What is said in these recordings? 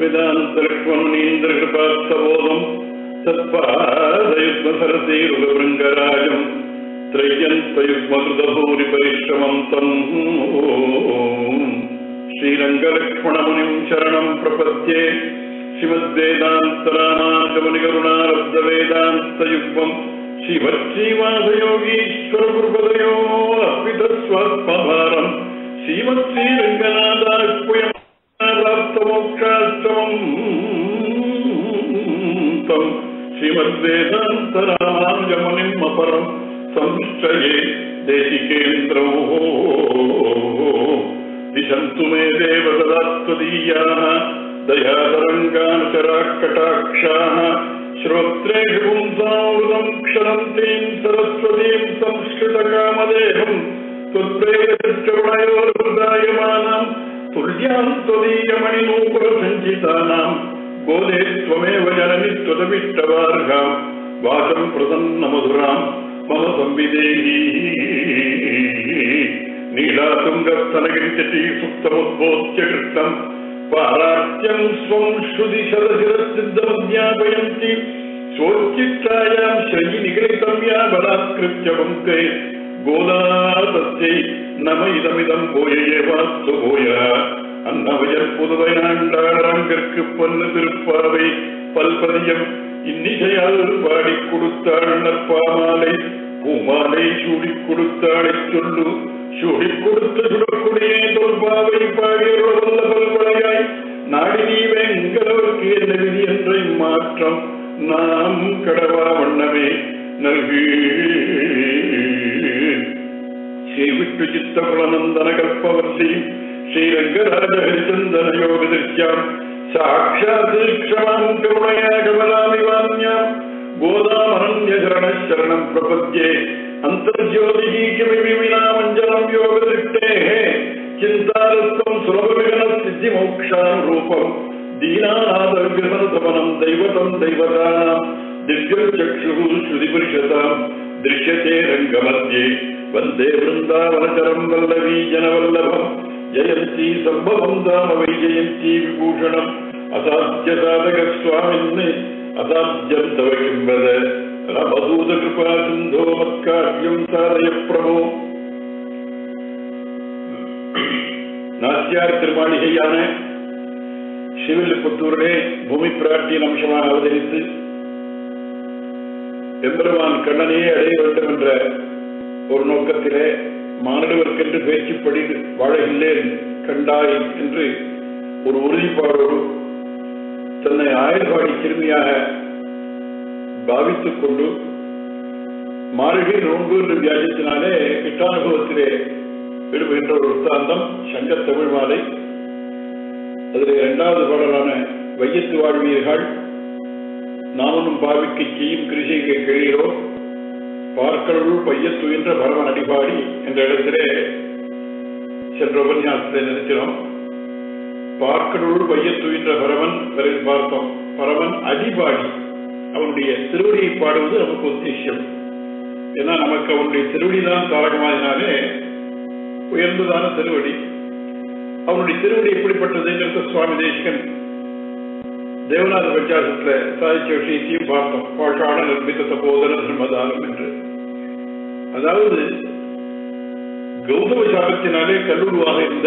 वेदान्तलक्ष्मणीन्द्रकृपात्तबोधम् तत्पादयुग्मसरसेरुगभृङ्गराजम् त्रय्यन्तयुग्मकृतभूरिपरिश्रमम् तम् श्रीरङ्गलक्ष्मणमुनिम् शरणम् प्रपद्ये श्रीमद्वेदान्तरामागमनिकरुणारब्धवेदान्तयुग्मम् श्रीमच्छ्रीवासयोगीश्वरगुरुपदयो अर्पितस्वात्मभारम् श्रीमत्श्रीरङ्गनाथाक्वयम् प्राप्तमोक्षाश्रमम् तम् श्रीमद्वेदान्तरामानुजमुनिम् अपरम् संश्रये देशिकेन्द्रौ दिशन्तु मे देव सदा त्वदीयाः दयातरङ्गानुचराः कटाक्षाः श्रोत्रेषु पुंसामृतम् क्षरन्तीम् सरस्वतीम् संस्कृतकामदेहम् त्वत्प्रेयचरणयोर्हृदायमानाम् तुल्याम् त्वदीयमणिनूपुरसञ्चितानाम् गोदे त्वमेव जननि त्वदविष्टवार्हाम् वाचम् प्रसन्नमधुराम् मम संविदेही नीलातुङ्गस्तनगिरिचटी सुप्तमुद्बोध्य कृष्णम् पारात्यम् स्वम् श्रुतिशरशिरसिद्धमध्यापयन्ति स्वोच्चिष्टायाम् श्रयि निगृहीतम् या बलात्कृत्य वङ्के गोदा तस्यै नम இதமிதம் போயே வாஸ்து போய அன்னவயர் புதுவையாண்டாரங்கிற்கு பொன்னு திருப்பாவை பல்பதியம் இன்னிசையால் பாடி கொடுத்தாள் நற்பாமாலை பூமாலை சூடிக் கொடுத்தாளை சொல்லு சூடிக் கொடுத்த சுடக்குடியே தொல்பாவை பாடிய வல்ல பல்வளையாய் நாடி நீ வெங்கடவர்க்கு என்ன விதி என்ற மாற்றம் நாம் கடவா வண்ணமே நல்கு ஸ்ரீவிட்டு சித்தகுலநந்தன கல்பவல்லி ஸ்ரீரங்கராஜ ஹரிச்சந்தன யோக திருஷ்யாம் சாட்சாத் க்ஷமாம் கருணயா கமலாமி வான்யாம் கோதாமரண்ய சரண சரணம் பிரபத்யே அந்தர்ஜோதிகி கிமி வினாமஞ்சலம் யோக திருஷ்டேः चिन्तारत्वं सुलभविगण सिद्धि मोक्षान् रूपम् दीनानादव्यसनसमनम् दैवतम् दैवतानाम् दिव्यम् चक्षुः श्रुतिपरिषताम् दृश्यते रङ्गमध्ये वन्दे वृन्दावनचरम् वल्लवी जनवल्लभम् जयन्ती सम्भवम् धाम वै जयन्ती विभूषणम् असाध्यसाधकस्वामिन् असाध्यम् तव किं वद रमदूतकृपा सिन्धो मत्कार्यम् साधय प्रभो நாச்சியார் திருமாளிகையான சிவில்லிபுத்தூரிலே பூமி பிராட்டியின் அம்சமாக அவதரித்து எம்பெருமான் கண்ணனையே அடைய வேண்டும் என்ற ஒரு நோக்கத்திலே மாணவர்க்கென்று பேச்சுப்படி வாழகில்லேன் கண்டாய் என்று ஒரு உறுதிப்பாடோடு தன்னை ஆயர்வாடி சிறுமியாக பாவித்துக் கொண்டு மார்கழி நோன்பு என்று வியாஜத்தினாலே கிட்டானுபவத்திலே விடுபடுகின்ற ஒரு வృత్తాந்தம் சங்க தமிழ் மாலை அதில் இரண்டாவது பாடலான வையத்து வாழ்வீர்கள் நாமனும் பாவிக்கு செய்யும் கிருஷிகை கெழீரோ பார்க்கடவுள் பையத்துயின்ற பரமன் அடிபாடி என்ற இடத்திலே சென்ற உபன்யாசத்தை நிறுத்தினோம் பார்க்கடவுள் பையத்துயின்ற பரமன் பிறகு பார்த்தோம் பரமன் அடிபாடி அவனுடைய திருவடியை பாடுவது நமக்கு உத்தேசியம் ஏன்னா நமக்கு அவனுடைய திருவடிதான் தாரகமாதினாலே உயர்ந்ததான திருவடி அவனுடைய திருவடி எப்படிப்பட்டதுங்கிறத சுவாமி தேசிகன் தேவநாத பஞ்சாசத்துல சாதிச்ச விஷயத்தையும் பார்த்தோம் பாஷாட நிர்மித்த போதன தர்மதானம் என்று அதாவது கௌதம சாபத்தினாலே கல்லூருவாக இருந்த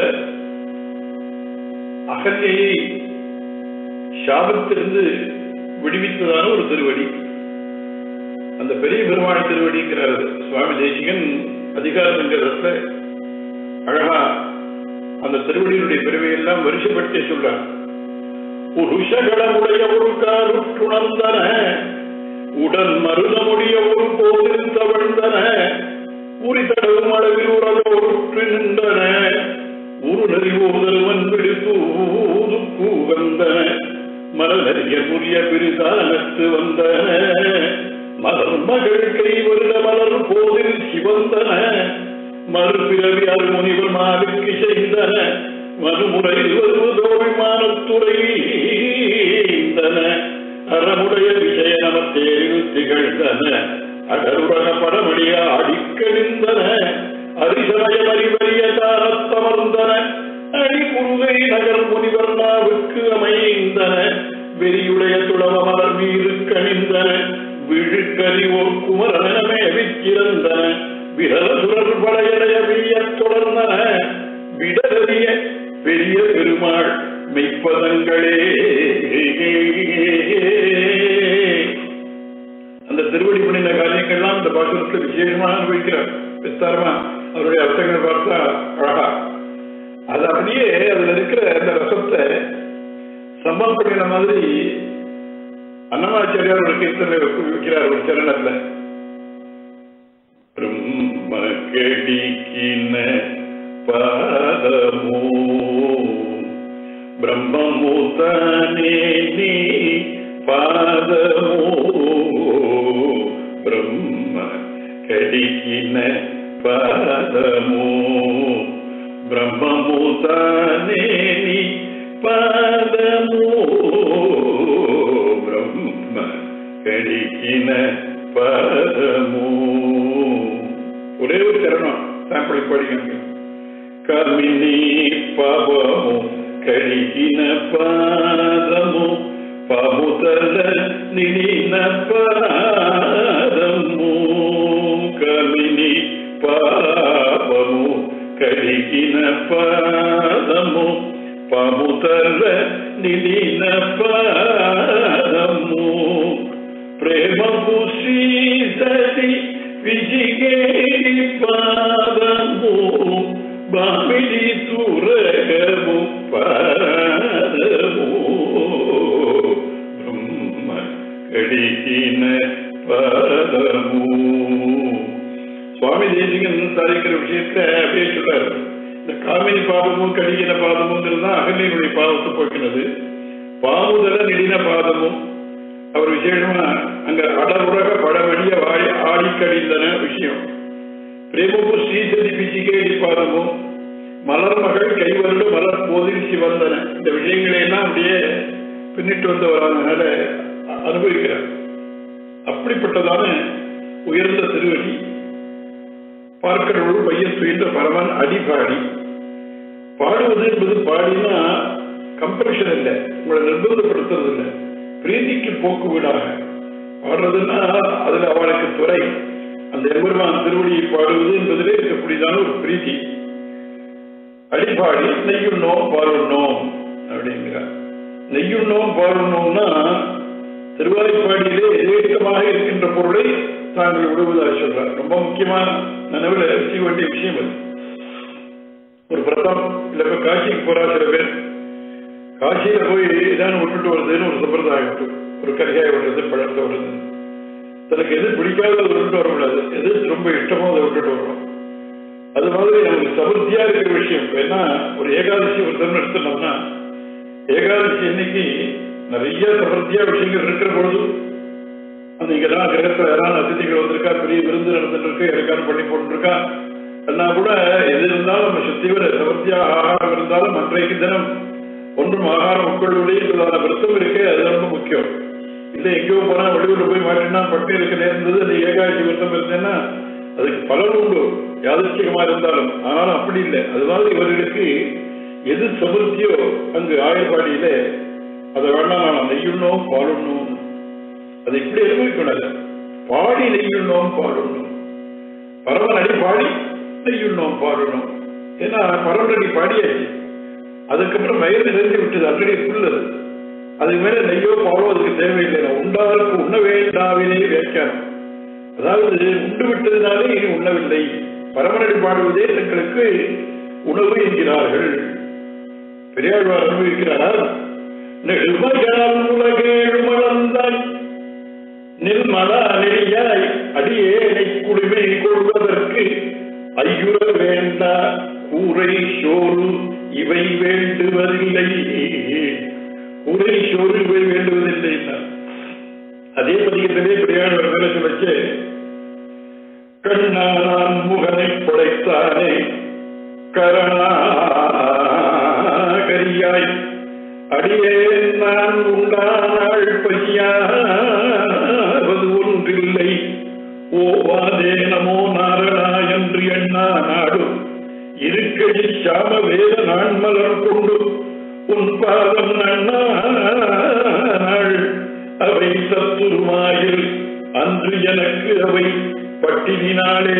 அகல்யை சாபத்திலிருந்து விடுவித்ததான ஒரு திருவடி அந்த பெரிய பெருமாள் திருவடிங்கிறார் சுவாமி தேசிகன் அதிகாரம் என்கிறதுல அழகா அந்த திருவடியினுடைய பெருமையெல்லாம் வரிசைப்படுத்தி சொல்றார் புருஷகளமுடைய ஒரு காருற்றுணர்ந்தன உடன் மருதமுடைய ஒரு போதில் தவழ்ந்தன உரி தடவும் அளவில் உறவோருற்று நின்றன உரு நெறிவோதல்வன் விடுத்தூது கூவந்தன மலரறிய புரிய பிரிதானத்து வந்தன மலர் மகள் கை வருட மலர் போதில் சிவந்தன மறுபிறவி அருமுனிவர் மாலுக்கு செய்தன மறுமுறையில் வருவதோ விமானத்துறை அறமுடைய விஷய நம தேரில் திகழ்ந்தன அடருடன படமடிய அடிக்கழிந்தன அரிசமய மறிவறிய தாரத்தமர்ந்தன அடி குருகை நகர் முனிவர் நாவுக்கு அமைந்தன வெறியுடைய துளவமலர் மீது கணிந்தன விழுக்கறிவோர் குமரனமே விச்சிறந்தன விரல சுரர் படையடைய வீயத் தொடர்ந்தன விடலறிய பெரிய பெருமாள் மெய்ப்பதங்களே அந்த திருவடி பண்ணின காரியங்கள்லாம் இந்த பாசுரத்தில் விசேஷமாக அனுபவிக்கிறார் விஸ்தாரமா அவருடைய அர்த்தங்கள் பார்த்தா அழகா அது அப்படியே அதுல இருக்கிற அந்த ரசத்தை சம்பந்தப்படுகிற மாதிரி அன்னமாச்சாரியார் ஒரு கீர்த்தனை வைக்கிறார் ஒரு சரணத்துல பிரம்ம கடிக்கின பாதமோ பிரம்மமோ தானே நீ பாதமோ பிரம்ம கடிக்கின பாதமோ பிரம்மமோ தானே நீ பாதமோ பிரம்ம கடிக்கின பாதமோ ஒரே ஒரு சரணம் சாம்பிள் படிக்கணும் கமினி பாவமோ கடிகின பாதமோ பாமுதல நிலின பாதமோ கமினி பாவமோ கடிகின பாதமோ பாமுதல நிலின பாதமோ ప్రేమ పుషీసతి విజిగేరి పాదము బామిడి తురగము పాదము బ్రహ్మ కడిగిన పాదము சுவாமி தேசிகன் சாதிக்கிற விஷயத்த அப்படியே சொல்றாரு இந்த காமினி பாதமும் கடிகின பாதமும் தான் அகலினுடைய பாதத்தை போக்கினது பாமுதல நெடின பாதமும் அவர் விசேஷமா அங்க அடவுலக பழவடிய வாழி ஆடி கடிந்தன விஷயம் பிரேமபு ஸ்ரீசதி பிசிகேடி பாதமும் மலர் மகள் கைவருடு மலர் போதில் சிவந்தன இந்த விஷயங்களை எல்லாம் அப்படியே பின்னிட்டு வந்து வராதனால அனுபவிக்கிறார் அப்படிப்பட்டதான உயர்ந்த திருவடி பார்க்கிறவர்கள் பையன் துயின்ற பரமன் அடிபாடி பாடுவது என்பது பாடினா கம்பல்ஷன் இல்லை உங்களை நிர்பந்தப்படுத்துறது இல்லை பிரீதிக்கு போக்கு வீடாக பாடுறதுன்னா அதுல அவளுக்கு துறை அந்த எம்பெருமான் திருவடியை பாடுவது என்பதிலே இருக்கக்கூடியதான ஒரு பிரீதி அடிப்பாடி நெய்யுண்ணோம் பாலுண்ணோம் அப்படிங்கிறார் நெய்யுண்ணோம் பாலுண்ணோம்னா திருவாய்ப்பாடியிலே எதேட்டமாக இருக்கின்ற பொருளை தாங்கள் விடுவதாக சொல்றார் ரொம்ப முக்கியமான நினைவில் செய்ய வேண்டிய விஷயம் அது ஒரு பிரதம் இல்ல இப்ப காசிக்கு போறா சில பேர் காசியில போய் இதான் விட்டுட்டு வருதுன்னு ஒரு சம்பிரதாயம் உண்டு ஒரு கரிகாய் விடுறது பழத்தை விடுறது தனக்கு எது பிடிக்காத அதை விட்டுட்டு வரக்கூடாது எது ரொம்ப இஷ்டமோ அதை விட்டுட்டு வரணும் அது மாதிரி நமக்கு சமர்த்தியா இருக்கிற விஷயம் இப்ப என்ன ஒரு ஏகாதசி விரதம் எடுத்துனோம்னா ஏகாதசி இன்னைக்கு நிறைய சமர்த்தியா விஷயங்கள் இருக்கிற பொழுது அந்த இங்கதான் கிரகத்துல யாராவது அதிதிகள் வந்திருக்கா பெரிய விருந்து நடந்துட்டு இருக்கு எனக்கான பண்ணி போட்டுருக்கா என்ன கூட எது இருந்தாலும் நம்ம சுத்திவர சமர்த்தியா ஆகாரம் இருந்தாலும் அன்றைக்கு தினம் ஒன்றும் ஆகாரம் உட்கொள்வதே என்பதான விரதம் இருக்கே அது ரொம்ப முக்கியம் இல்ல எங்கேயோ போனா வெளியூர்ல போய் மாட்டினா பட்டு இருக்க நேர்ந்தது அந்த ஏகாட்சி விரதம் இருந்தேன்னா அதுக்கு பலன் உண்டு யாதர்ச்சிகமா இருந்தாலும் ஆனாலும் அப்படி இல்லை அது மாதிரி இவர்களுக்கு எது சமர்த்தியோ அங்கு ஆயர்பாடியில அதை வேணாம் நான் நெய்யுண்ணோம் பாலுண்ணோம் அதை இப்படி அனுபவிக்கணும் பாடி நெய்யுண்ணோம் பாலுண்ணோம் பரவன் அடி பாடி நெய்யுண்ணோம் பாலுண்ணோம் ஏன்னா பரவன் அடி பாடியாச்சு அதுக்கப்புறம் வயிறு நிறைஞ்சு விட்டது ஆல்ரெடி ஃபுல் அது அதுக்கு மேல நெய்யோ பாலோ அதுக்கு தேவையில்லை உண்டாருக்கு உண்ண வேண்டாவினே வியாக்கியானம் அதாவது உண்டு விட்டதினாலே இனி உண்ணவில்லை பரமனடி பாடுவதே தங்களுக்கு உணவு என்கிறார்கள் பெரியாழ்வார் அனுபவிக்கிறார் நெடுமையால் உலகேழு மலர்ந்தாய் நிர்மலா நெறியாய் அடியேனை குடிமை கொள்வதற்கு ஐயுற வேண்டா கூரை சோறு இவை வேண்டுவதில்லை கூரை சோறு இவை வேண்டுவதில்லை அதே பதிகத்திலே பெரியாழ்வார் மேல சொல்லச்சு கண்ணான் முகனை படைத்தானே கரணாகரியாய் அடியே நான் உண்டானாள் பையாவது ஒன்றில்லை ஓவாதே நமோ நாரணா என்று எண்ணா நாடும் இருக்கடி சாம வேத நான் மலர் கொண்டு உன் பாதம் நன்னா அன்று எனக்கு அவை பட்டினினாலே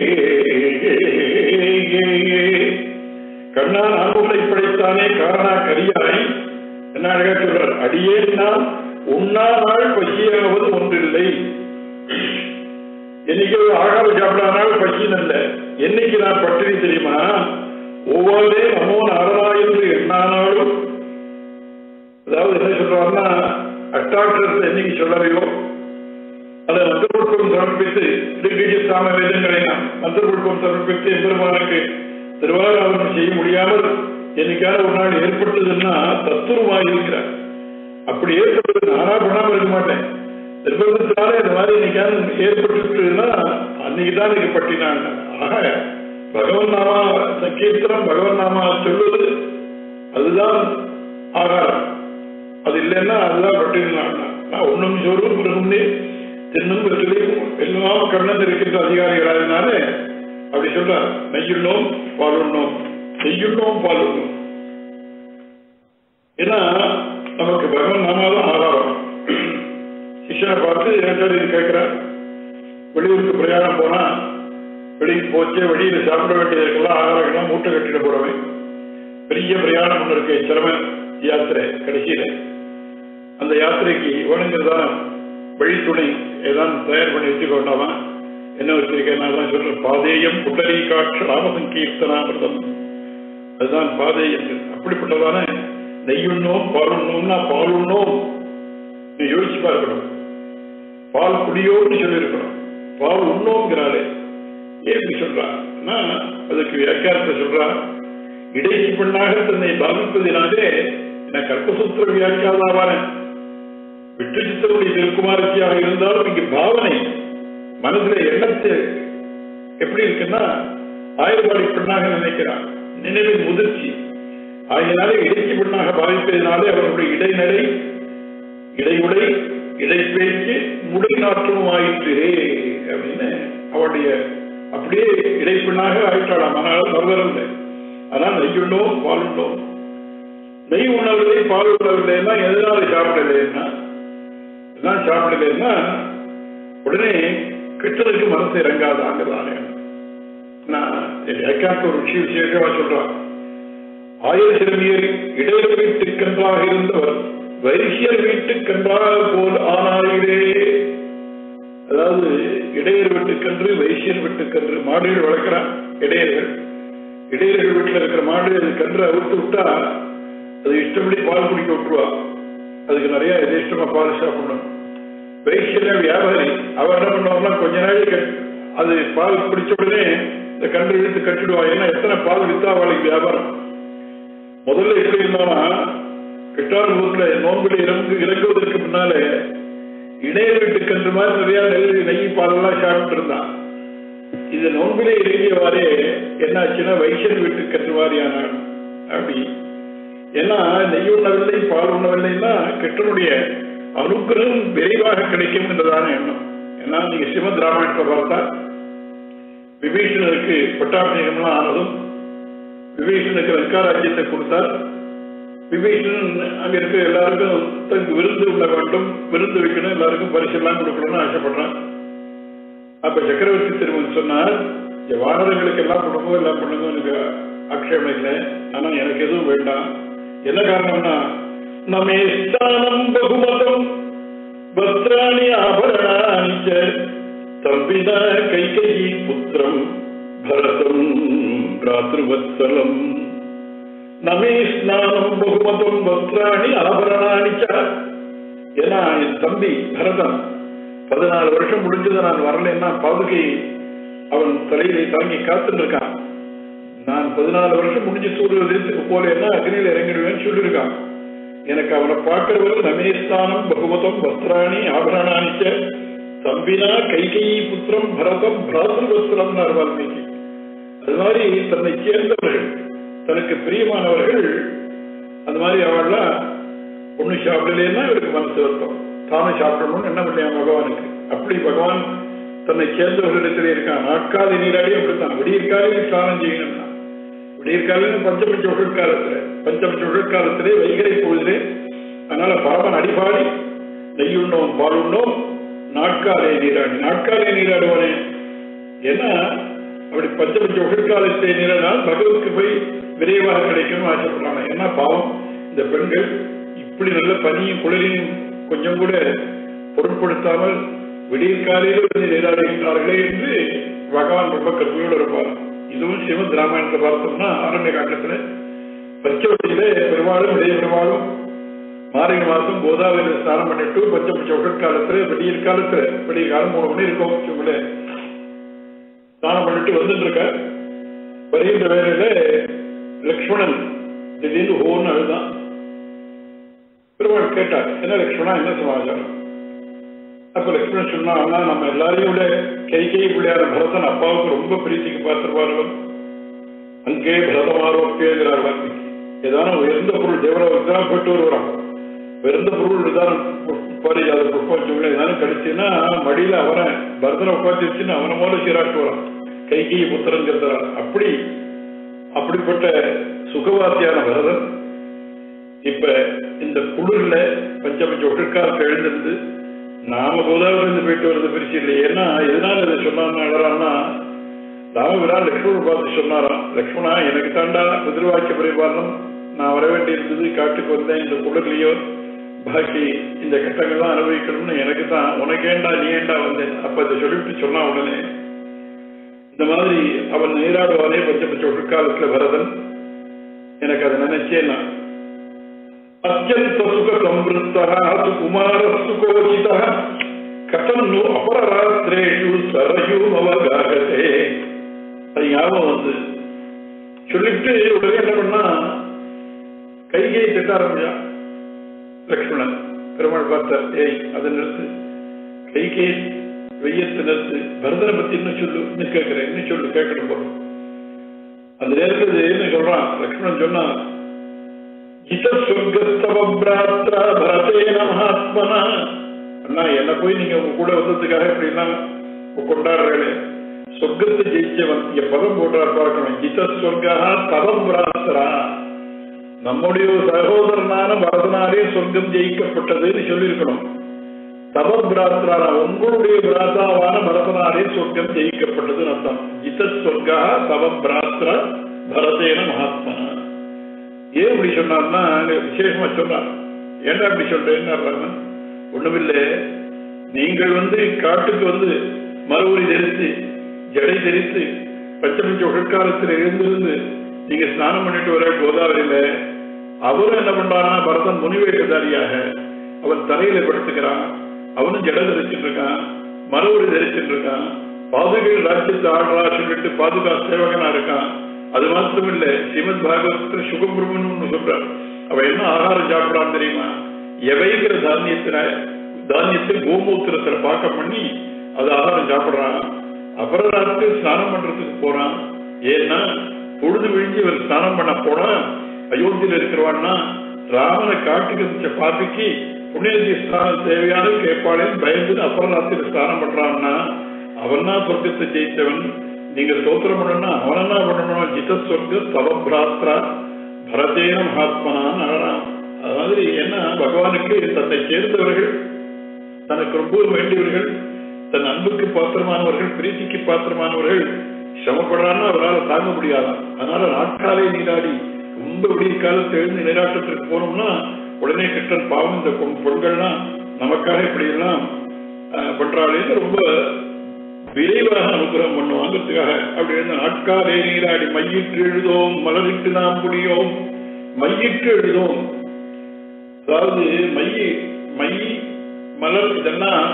கண்ணான் ஆண்களை படைத்தானே காரணா கரியாய் என்ன அழகா சொல்றார் அடியே நான் உண்ணா நாள் பசியாவது ஒன்றில்லை என்னைக்கு ஆகாரம் சாப்பிடானால் பசின்னு அல்ல என்னைக்கு நான் பட்டினி தெரியுமா ஒவ்வொரு நமோ நாராயணு எண்ணானாலும் அதாவது என்ன சொல்றாருன்னா அஷ்டாட்சரத்தை என்னைக்கு சொல்லலையோ அதை மந்திரபுட்பம் சமர்ப்பித்து திருக்கீழ சாம வேதங்களை நாம் மந்திரபுட்பம் சமர்ப்பித்து எம்பெருமானுக்கு திருவாராதனம் செய்ய முடியாமல் என்னைக்கான ஒரு நாள் ஏற்பட்டதுன்னா தத்துவமாக இருக்கிறார் அப்படி ஏற்பட்டது நானா பண்ணாம இருக்க மாட்டேன் நிர்பந்தத்தினால இந்த மாதிரி இன்னைக்கான ஏற்பட்டுன்னா அன்னைக்கு தான் எனக்கு பட்டினான் ஆக பகவன் நாமா சங்கீர்த்தனம் பகவன் நாமா சொல்வது அதுதான் ஆகாரம் அது இல்லைன்னா அதுதான் பட்டினான் நான் ஒன்றும் சோறும் பிறகும்னே தின்னும் வெற்றிலையும் எல்லாம் கண்ணன் இருக்கின்ற அதிகாரிகளாகினால அப்படி சொல்றார் நெய்யுண்ணோம் பாலுண்ணோம் நெய்யுண்ணோம் பாலுண்ணோம் ஏன்னா நமக்கு பகவான் நாமாதான் ஆதாரம் சிஷ்யனை பார்த்து ஏற்கனவே இது கேட்கிறார் வெளியூருக்கு பிரயாணம் போனா வெளியே போச்சு வெளியில சாப்பிட வேண்டியதுக்கெல்லாம் ஆகாரங்கள்லாம் மூட்டை கட்டிட போறவன் பெரிய பிரயாணம் ஒன்று இருக்கு சிரம யாத்திரை கடைசியில அந்த யாத்திரைக்கு வேணுங்கிறதான வழித்துணை ஏதாவது தயார் பண்ணி வச்சுக்கொண்டாமா என்ன வச்சிருக்கேன் நான் தான் சொல்றேன் பாதேயம் புட்டரி காட்சி ராமசங்கீர்த்தனாமிரதம் அதுதான் பாதேயம் அப்படிப்பட்டதான நெய்யுண்ணோம் பாலுண்ணோம்னா பாலுண்ணோம் நீ யோசிச்சு பார்க்கணும் பால் குடியோன்னு சொல்லியிருக்கணும் பால் உண்ணோங்கிறாரு ஏன் இப்படி சொல்றான்னா அதுக்கு வியாக்கியானத்தை சொல்றா இடைக்கு பெண்ணாக தன்னை பாவிப்பதினாலே நான் கல்பசூத்திர வியாக்கியாதாவான விட்டு சித்தருடைய திருக்குமாரத்தியாக இருந்தாலும் இங்கு பாவனை மனசுல எண்ணத்து எப்படி இருக்குன்னா ஆயிரபாடி பெண்ணாக நினைக்கிறான் நினைவின் முதிர்ச்சி ஆகியனாலே இடைக்கு பெண்ணாக பாவிப்பதினாலே அவர்களுடைய இடைநிலை இடையுடை இடைப்பேச்சு முடை நாற்றமும் ஆயிற்று அப்படின்னு அவருடைய அப்படியே இடைப்பெண்ணாக ஆயிட்டாளாம் ஆனால் மறுதரவில்லை ஆனால் நெய்யுண்டோம் பாலுண்டோம் நெய் உணவில்லை பால் உணவில்லைன்னா எதனால சாப்பிடலைன்னா எல்லாம் சாப்பிடலைன்னா உடனே கிட்டதுக்கு மனசு இறங்காதாங்கிறதானே நான் ஏக்காக்க ஒரு விஷயம் விசேஷமா சொல்றான் ஆயிரசிறுமியர் இடையில வீட்டுக்கன்றாக இருந்தவர் வைசியர் வீட்டுக்கன்றாக போல் ஆனாயிரே அதாவது இடையர் வீட்டுக்கன்று வைசியர் வீட்டுக்கன்று மாடுகள் வளர்க்கிறான் இடையர்கள் இடையர்கள் வீட்டுல இருக்கிற மாடு அது கன்று அவுத்து விட்டா அது இஷ்டப்படி பால் குடிக்க விட்டுருவா அதுக்கு நிறைய எதிர்ஷ்டமா பால் சாப்பிடணும் வைசியர வியாபாரி அவர் என்ன பண்ணுவாங்கன்னா கொஞ்ச நாளைக்கு அது பால் குடிச்ச உடனே இந்த கன்று இழுத்து கட்டிடுவா ஏன்னா எத்தனை பால் வித்தா அவளுக்கு வியாபாரம் முதல்ல எப்படி இருந்தானா கிட்டாரூர்ல நோன்பில் இறங்கு இறங்குவதற்கு முன்னாலே இணைய வீட்டுக்கன்று மாதிரி நிறைய நெல் நெய் பாலெல்லாம் சாப்பிட்டு இருந்தான் இது நோன்பிலே இறங்கியவாறே என்னாச்சுன்னா வைசியர் வீட்டுக்கன்று வாரியானான் அப்படி ஏன்னா நெய் உண்ணவில்லை பால் உண்ணவில்லைன்னா கிட்டனுடைய அனுகிரகம் விரைவாக கிடைக்கும் என்றதான எண்ணம் ஏன்னா நீங்க சிவத் ராமாயணத்தை பார்த்தா விபீஷணருக்கு பட்டாபிஷேகம்லாம் ஆனதும் விபீஷனுக்கு லங்காராஜ்யத்தை கொடுத்தார் விபீஷணன் அங்க இருக்க எல்லாருக்கும் தனக்கு விருந்து உண்ண வேண்டும் விருந்து வைக்கணும் எல்லாருக்கும் பரிசு எல்லாம் கொடுக்கணும்னு ஆசைப்படுறான் அப்ப சக்கரவர்த்தி திருமன் சொன்னார் "இந்த வானரங்களுக்கு எல்லாம் கொடுங்க எல்லாம் பண்ணுங்க எனக்கு ஆட்சேபம் இல்லை ஆனா எனக்கு எதுவும் வேண்டாம் என்ன காரணம்னா நமே ஸ்தானம் பகுமதம் வஸ்திராணி ஆபரணானி ச தம்பிதா கைகயி புத்திரம் பரதம் பிராத்ருவத்சலம் நமே ஸ்நானம் பகுமதம் வஸ்திராணி ஆபரணானி ச ஏன்னா என் தம்பி பரதன் பதினாலு வருஷம் முடிஞ்சது நான் வரலைன்னா பாதுகை அவன் தலையிலே தாங்கி காத்துட்டு இருக்கான் நான் பதினாலு வருஷம் முடிஞ்சு சூரிய உதயத்துக்கு போலேன்னா அக்னியில் இறங்கிடுவேன்னு சொல்லியிருக்கான் எனக்கு அவனை பார்க்கிறவர் நமேஸ்தானம் பகுமதம் வஸ்திராணி ஆபரணானிச்ச தம்பினா கைகையி புத்திரம் பரதம் பிராதுவஸ்திரம் வால்மீகி அது மாதிரி தன்னை சேர்ந்தவர்கள் தனக்கு பிரியமானவர்கள் அது மாதிரி அவள்லாம் ஒண்ணு சாப்பிடலன்னா இவருக்கு மனசு வருத்தம் தானும் சாப்பிடணும்னு என்ன பண்ணியா பகவானுக்கு அப்படி பகவான் தன்னை சேர்ந்தவர்களிடத்தில் இருக்கான் நாட்காலி நீராடி அப்படித்தான் விடியற்காலையில் ஸ்நானம் செய்யணும்னா விடியற்காலையில் பஞ்சபட்ச உடற்காலத்துல பஞ்சபட்ச உடற்காலத்திலே வைகரை பொழுதிலே அதனால பரமன் அடிபாடி நெய்யுண்ணோம் பாலுண்ணோம் நாட்காலே நீராடி நாட்காலே நீராடுவானே ஏன்னா அப்படி பச்சை பச்சை உடற்காலத்தை நீராடினால் பகவத்துக்கு போய் விரைவாக கிடைக்கணும்னு ஆசைப்படுறாங்க ஏன்னா பாவம் இந்த பெண்கள் இப்படி நல்ல பனியும் குளிரையும் கொஞ்சம் கூட பொருட்படுத்தாமல் விடியற் காலையில் வந்து நீராடுகின்றார்களே என்று பகவான் ரொம்ப கருமையோடு இருப்பார் இதுவும் சிவத் ராமாயணத்தை பார்த்தோம்னா ஆரண்ய காட்டத்துல பச்சவட்டியில பெருமாளும் இடைய பெருமாளும் மார்கழி மாசம் கோதாவரியில் ஸ்நானம் பண்ணிட்டு பச்சை பச்சை உடற்காலத்துல விடியற் காலத்துல விடிய காலம் மூணு மணி இருக்கும் வச்சுக்கோங்களேன் ஸ்நானம் பண்ணிட்டு வந்துட்டு இருக்க வருகின்ற வேலையில லக்ஷ்மணன் திடீர்னு ஹோன்னு அழுதான் பெருமாள் கேட்டார் என்ன லக்ஷ்மணா என்ன சமாச்சாரம் அப்ப லக்ஷ்மணன் சொன்னா அண்ணா நம்ம எல்லாரையும் விட கை கை பிள்ளையார பரதன் அப்பாவுக்கு ரொம்ப பிரீத்திக்கு பார்த்துருவார்கள் அங்கே பரதமாரோப்பியங்கிறார் வார்த்தை ஏதான உயர்ந்த பொருள் தேவராவுக்கு தான் போயிட்டு வருவான் உயர்ந்த பொருள் ஏதான பாரிஜாத புஷ்பம் ஏதானும் கிடைச்சுன்னா மடியில அவனை பரதனை உட்காந்து வச்சுன்னு அவனை மூலம் சீராட்டு வரான் கை கை புத்திரங்கிறதான் அப்படி அப்படிப்பட்ட சுகவாசியான பரதன் இப்ப இந்த குளிர்ல பஞ்ச பஞ்ச ஒட்டுக்காலத்தை எழுந்திருந்து நாம கோதாவரி இருந்து போயிட்டு வரது பிரிச்சு இல்லை ஏன்னா எதனால இதை சொன்னான்னா ராமபிரான் லக்ஷ்மணன் பார்த்து சொன்னாராம் லக்ஷ்மணா எனக்கு தாண்டா பிதிர்வாக்கிய பரிபாலனம் நான் வர வேண்டியிருந்தது காட்டுக்கு வந்தேன் இந்த குளிர்லையோ பாக்கி இந்த கட்டங்கள்லாம் அனுபவிக்கணும்னு எனக்கு தான் உனக்கு ஏண்டா நீ ஏண்டா வந்தேன் அப்ப இதை சொல்லிவிட்டு சொன்னா உடனே இந்த மாதிரி அவன் நீராடுவானே பச்ச பச்ச ஒட்டுக்காலத்துல பரதன் எனக்கு அதை நினைச்சேன் நான் అత్యంత సుఖ సంవృత్త కుమారస్సు కోచిత కథం ను అపరరాత్రేషు సరయు అవగాహతే அது ஞாபகம் வந்து சொல்லிட்டு உடனே என்ன பண்ணா கைகையை திட்ட ஆரம்பிச்சான் லக்ஷ்மணன் பெருமாள் பார்த்தார் ஏய் அதை நிறுத்து கைகை வெய்யத்தை நிறுத்து பரதனை பத்தி இன்னும் சொல்லு இன்னும் கேட்கிறேன் இன்னும் சொல்லு கேட்கணும் போறோம் அந்த நேரத்தில் என்ன சொல்றான் லக்ஷ்மணன் சொன்னா ஜிதஸ்வர்கஸ்தவ பிராத்ரா பரதேன மகாத்மனா அண்ணா என்ன போய் நீங்க உங்க கூட வந்ததுக்காக இப்படிலாம் கொண்டாடுறீங்களே சொர்க்கத்தை ஜெயிச்சவன் இங்க பதம் போட்டார் பார்க்கணும் ஜிதஸ்வர்கா தவம் பிராத்ரா நம்முடைய ஒரு சகோதரனான பரதனாலே சொர்க்கம் ஜெயிக்கப்பட்டதுன்னு சொல்லியிருக்கணும் தவ பிராத்ரா உங்களுடைய பிராத்தாவான பரதனாலே சொர்க்கம் ஜெயிக்கப்பட்டதுன்னு அர்த்தம் ஜிதஸ்வர்கா தவ பிராத்ரா பரதேன மகாத்மனா ஏன் இப்படி சொன்னார்னா அங்க விசேஷமா சொன்னார் ஏன்டா இப்படி சொல்றேன்னு ஒண்ணுமில்லை நீங்கள் வந்து காட்டுக்கு வந்து மறுபடி தெரித்து ஜடை தெரித்து பச்சை பச்சை உடற்காலத்தில் எழுந்திருந்து நீங்க ஸ்நானம் பண்ணிட்டு வர கோதாவரியில அவரும் என்ன பண்றான்னா பரதன் முனிவேகதாரியாக அவன் தலையில படுத்துக்கிறான் அவனும் ஜடை தரிச்சுட்டு இருக்கான் மறுபடி தரிச்சுட்டு இருக்கான் பாதுகைகள் ராஜ்யத்தை ஆடுறா சொல்லிட்டு பாதுகா சேவகனா இருக்கான் அது மாத்திரம் இல்ல ஸ்ரீமத் பாகவத்துல சுகபிரமன் சொல்றார் அவ என்ன ஆகாரம் சாப்பிடான்னு தெரியுமா எவைங்கிற தானியத்துல தானியத்தை கோமூத்திரத்துல பாக்க பண்ணி அது ஆகாரம் சாப்பிடுறான் அப்புறம் ராத்திரி ஸ்நானம் பண்றதுக்கு போறான் ஏன்னா பொழுது விழிஞ்சு இவர் ஸ்நானம் பண்ண போனா அயோத்தியில இருக்கிறவான்னா ராமனை காட்டுக்கு வச்ச பாப்பிக்கு புண்ணியதி ஸ்நானம் தேவையான கேட்பாளேன்னு பயந்து அப்புறம் ராத்திரி ஸ்நானம் பண்றான்னா அவன் தான் சொர்க்கத்தை ஜெயித்தவன் நீங்க ஸ்தோத்திரம் பண்ணணும்னா அவன் என்ன பண்ணணும் ஜித சொர்க்க தவ பிராத்ரா பரதேன மகாத்மனான்னு அழறான் அது மாதிரி என்ன பகவானுக்கு தன்னை சேர்ந்தவர்கள் தனக்கு ரொம்ப வேண்டியவர்கள் தன் அன்புக்கு பாத்திரமானவர்கள் பிரீத்திக்கு பாத்திரமானவர்கள் சிரமப்படுறான்னு அவரால் தாங்க முடியாதான் அதனால நாட்காலை நீராடி ரொம்ப விடிய காலத்தை எழுந்து நீராட்டத்திற்கு போனோம்னா உடனே கிருஷ்ணன் பாவம் இந்த பொ- பொண்கள்லாம் நமக்காக இப்படி எல்லாம் அஹ், பண்றாளேன்னு ரொம்ப விரைவாக அனுகிரகம் பண்ணுவாங்கிறதுக்காக அப்படி இருந்த நாட்காலே நீராடி மையிட்டு எழுதோம் மலரிட்டு நாம் முடியோம் மையிட்டு எழுதோம் அதாவது மை மை மலர் இதெல்லாம்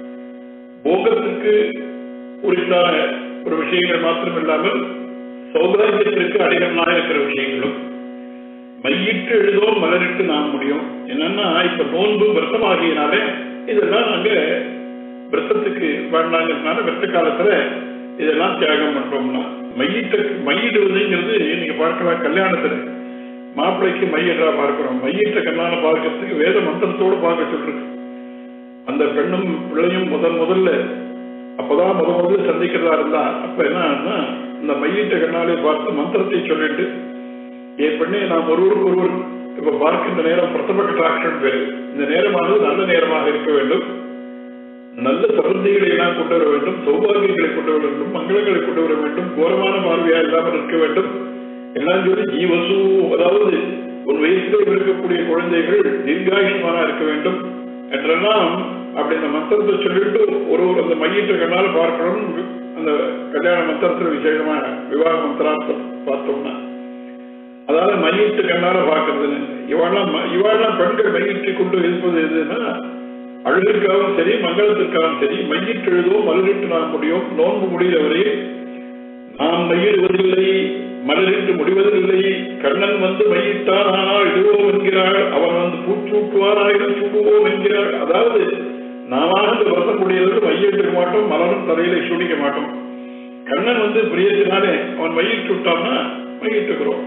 போகத்துக்கு உரித்தான ஒரு விஷயங்கள் மாத்திரம் இல்லாமல் சௌபாகியத்திற்கு அடிகளாக இருக்கிற விஷயங்களும் மையிட்டு எழுதோம் மலரிட்டு நாம் முடியும் என்னன்னா இப்ப நோன்பு விரதம் ஆகியனாலே இதெல்லாம் நாங்க விரதத்துக்கு வேண்டாங்கிறதுனால விரத காலத்துல இதெல்லாம் தியாகம் பண்றோம்னா மையிட்ட மையிடுவதுங்கிறது நீங்க பார்க்கலாம் கல்யாணத்துல மாப்பிள்ளைக்கு மையிடா பார்க்கிறோம் மையிட்ட கண்ணால பார்க்கறதுக்கு வேத மந்திரத்தோடு பார்க்க சொல்றது அந்த பெண்ணும் பிள்ளையும் முதல் முதல்ல அப்பதான் முத முதல்ல சந்திக்கிறதா இருந்தா அப்ப என்ன ஆகுதுன்னா, இந்த மையிட்ட கண்ணாலே பார்த்து மந்திரத்தை சொல்லிட்டு என் பெண்ணை நாம் ஒருவருக்கு ஒருவர் இப்ப பார்க்கின்ற நேரம் பிரதம கட்டாட்சம் பேரு இந்த நேரமானது நல்ல நேரமாக இருக்க வேண்டும் நல்ல சமൃദ്ധിகளை எல்லாம் கொண்டு வர வேண்டும் சௌபாகியங்களை கொண்டு வர வேண்டும் மங்களங்களை கொண்டு வர வேண்டும் கோரமான பார்வையா இல்லாமல் இருக்க வேண்டும் எல்லாம் சொல்லி ஜீவசு அதாவது ஒரு வயசுல இருக்கக்கூடிய குழந்தைகள் தீர்காயுஷ்மானா இருக்க வேண்டும் என்றெல்லாம் அப்படி அந்த மந்திரத்தை சொல்லிட்டு ஒரு ஒரு அந்த மையத்தை கண்ணால பார்க்கணும் அந்த கல்யாண மந்திரத்துல விசேஷமான விவாக மந்திரார்த்தம் பார்த்தோம்னா அதாவது மையிட்டு கண்ணால பார்க்கறது இவாள்லாம் இவாள்லாம் பெண்கள் மையிட்டு கொண்டு இருப்பது எதுன்னா அழுகிற்காகவும் சரி மங்களத்திற்காகவும் சரி மையிட்டு எழுதுவோம் மலரிட்டு நாம் முடியும் நோன்பு முடிகிறவரை நாம் மையிடுவதில்லை மலரிட்டு முடிவதில்லை கண்ணன் வந்து மையிட்டான் ஆனால் இடுவோம் என்கிறாள் அவன் வந்து பூச்சூட்டுவானாயிரம் சூடுவோம் என்கிறாள் அதாவது நாம இந்த விரதம் முடியவர்கள் மையிட்டுக்க மாட்டோம் மலரும் தலையில சுடிக்க மாட்டோம் கண்ணன் வந்து பிரியத்தினாலே அவன் மையிட்டு விட்டான்னா மையிட்டுக்கிறோம்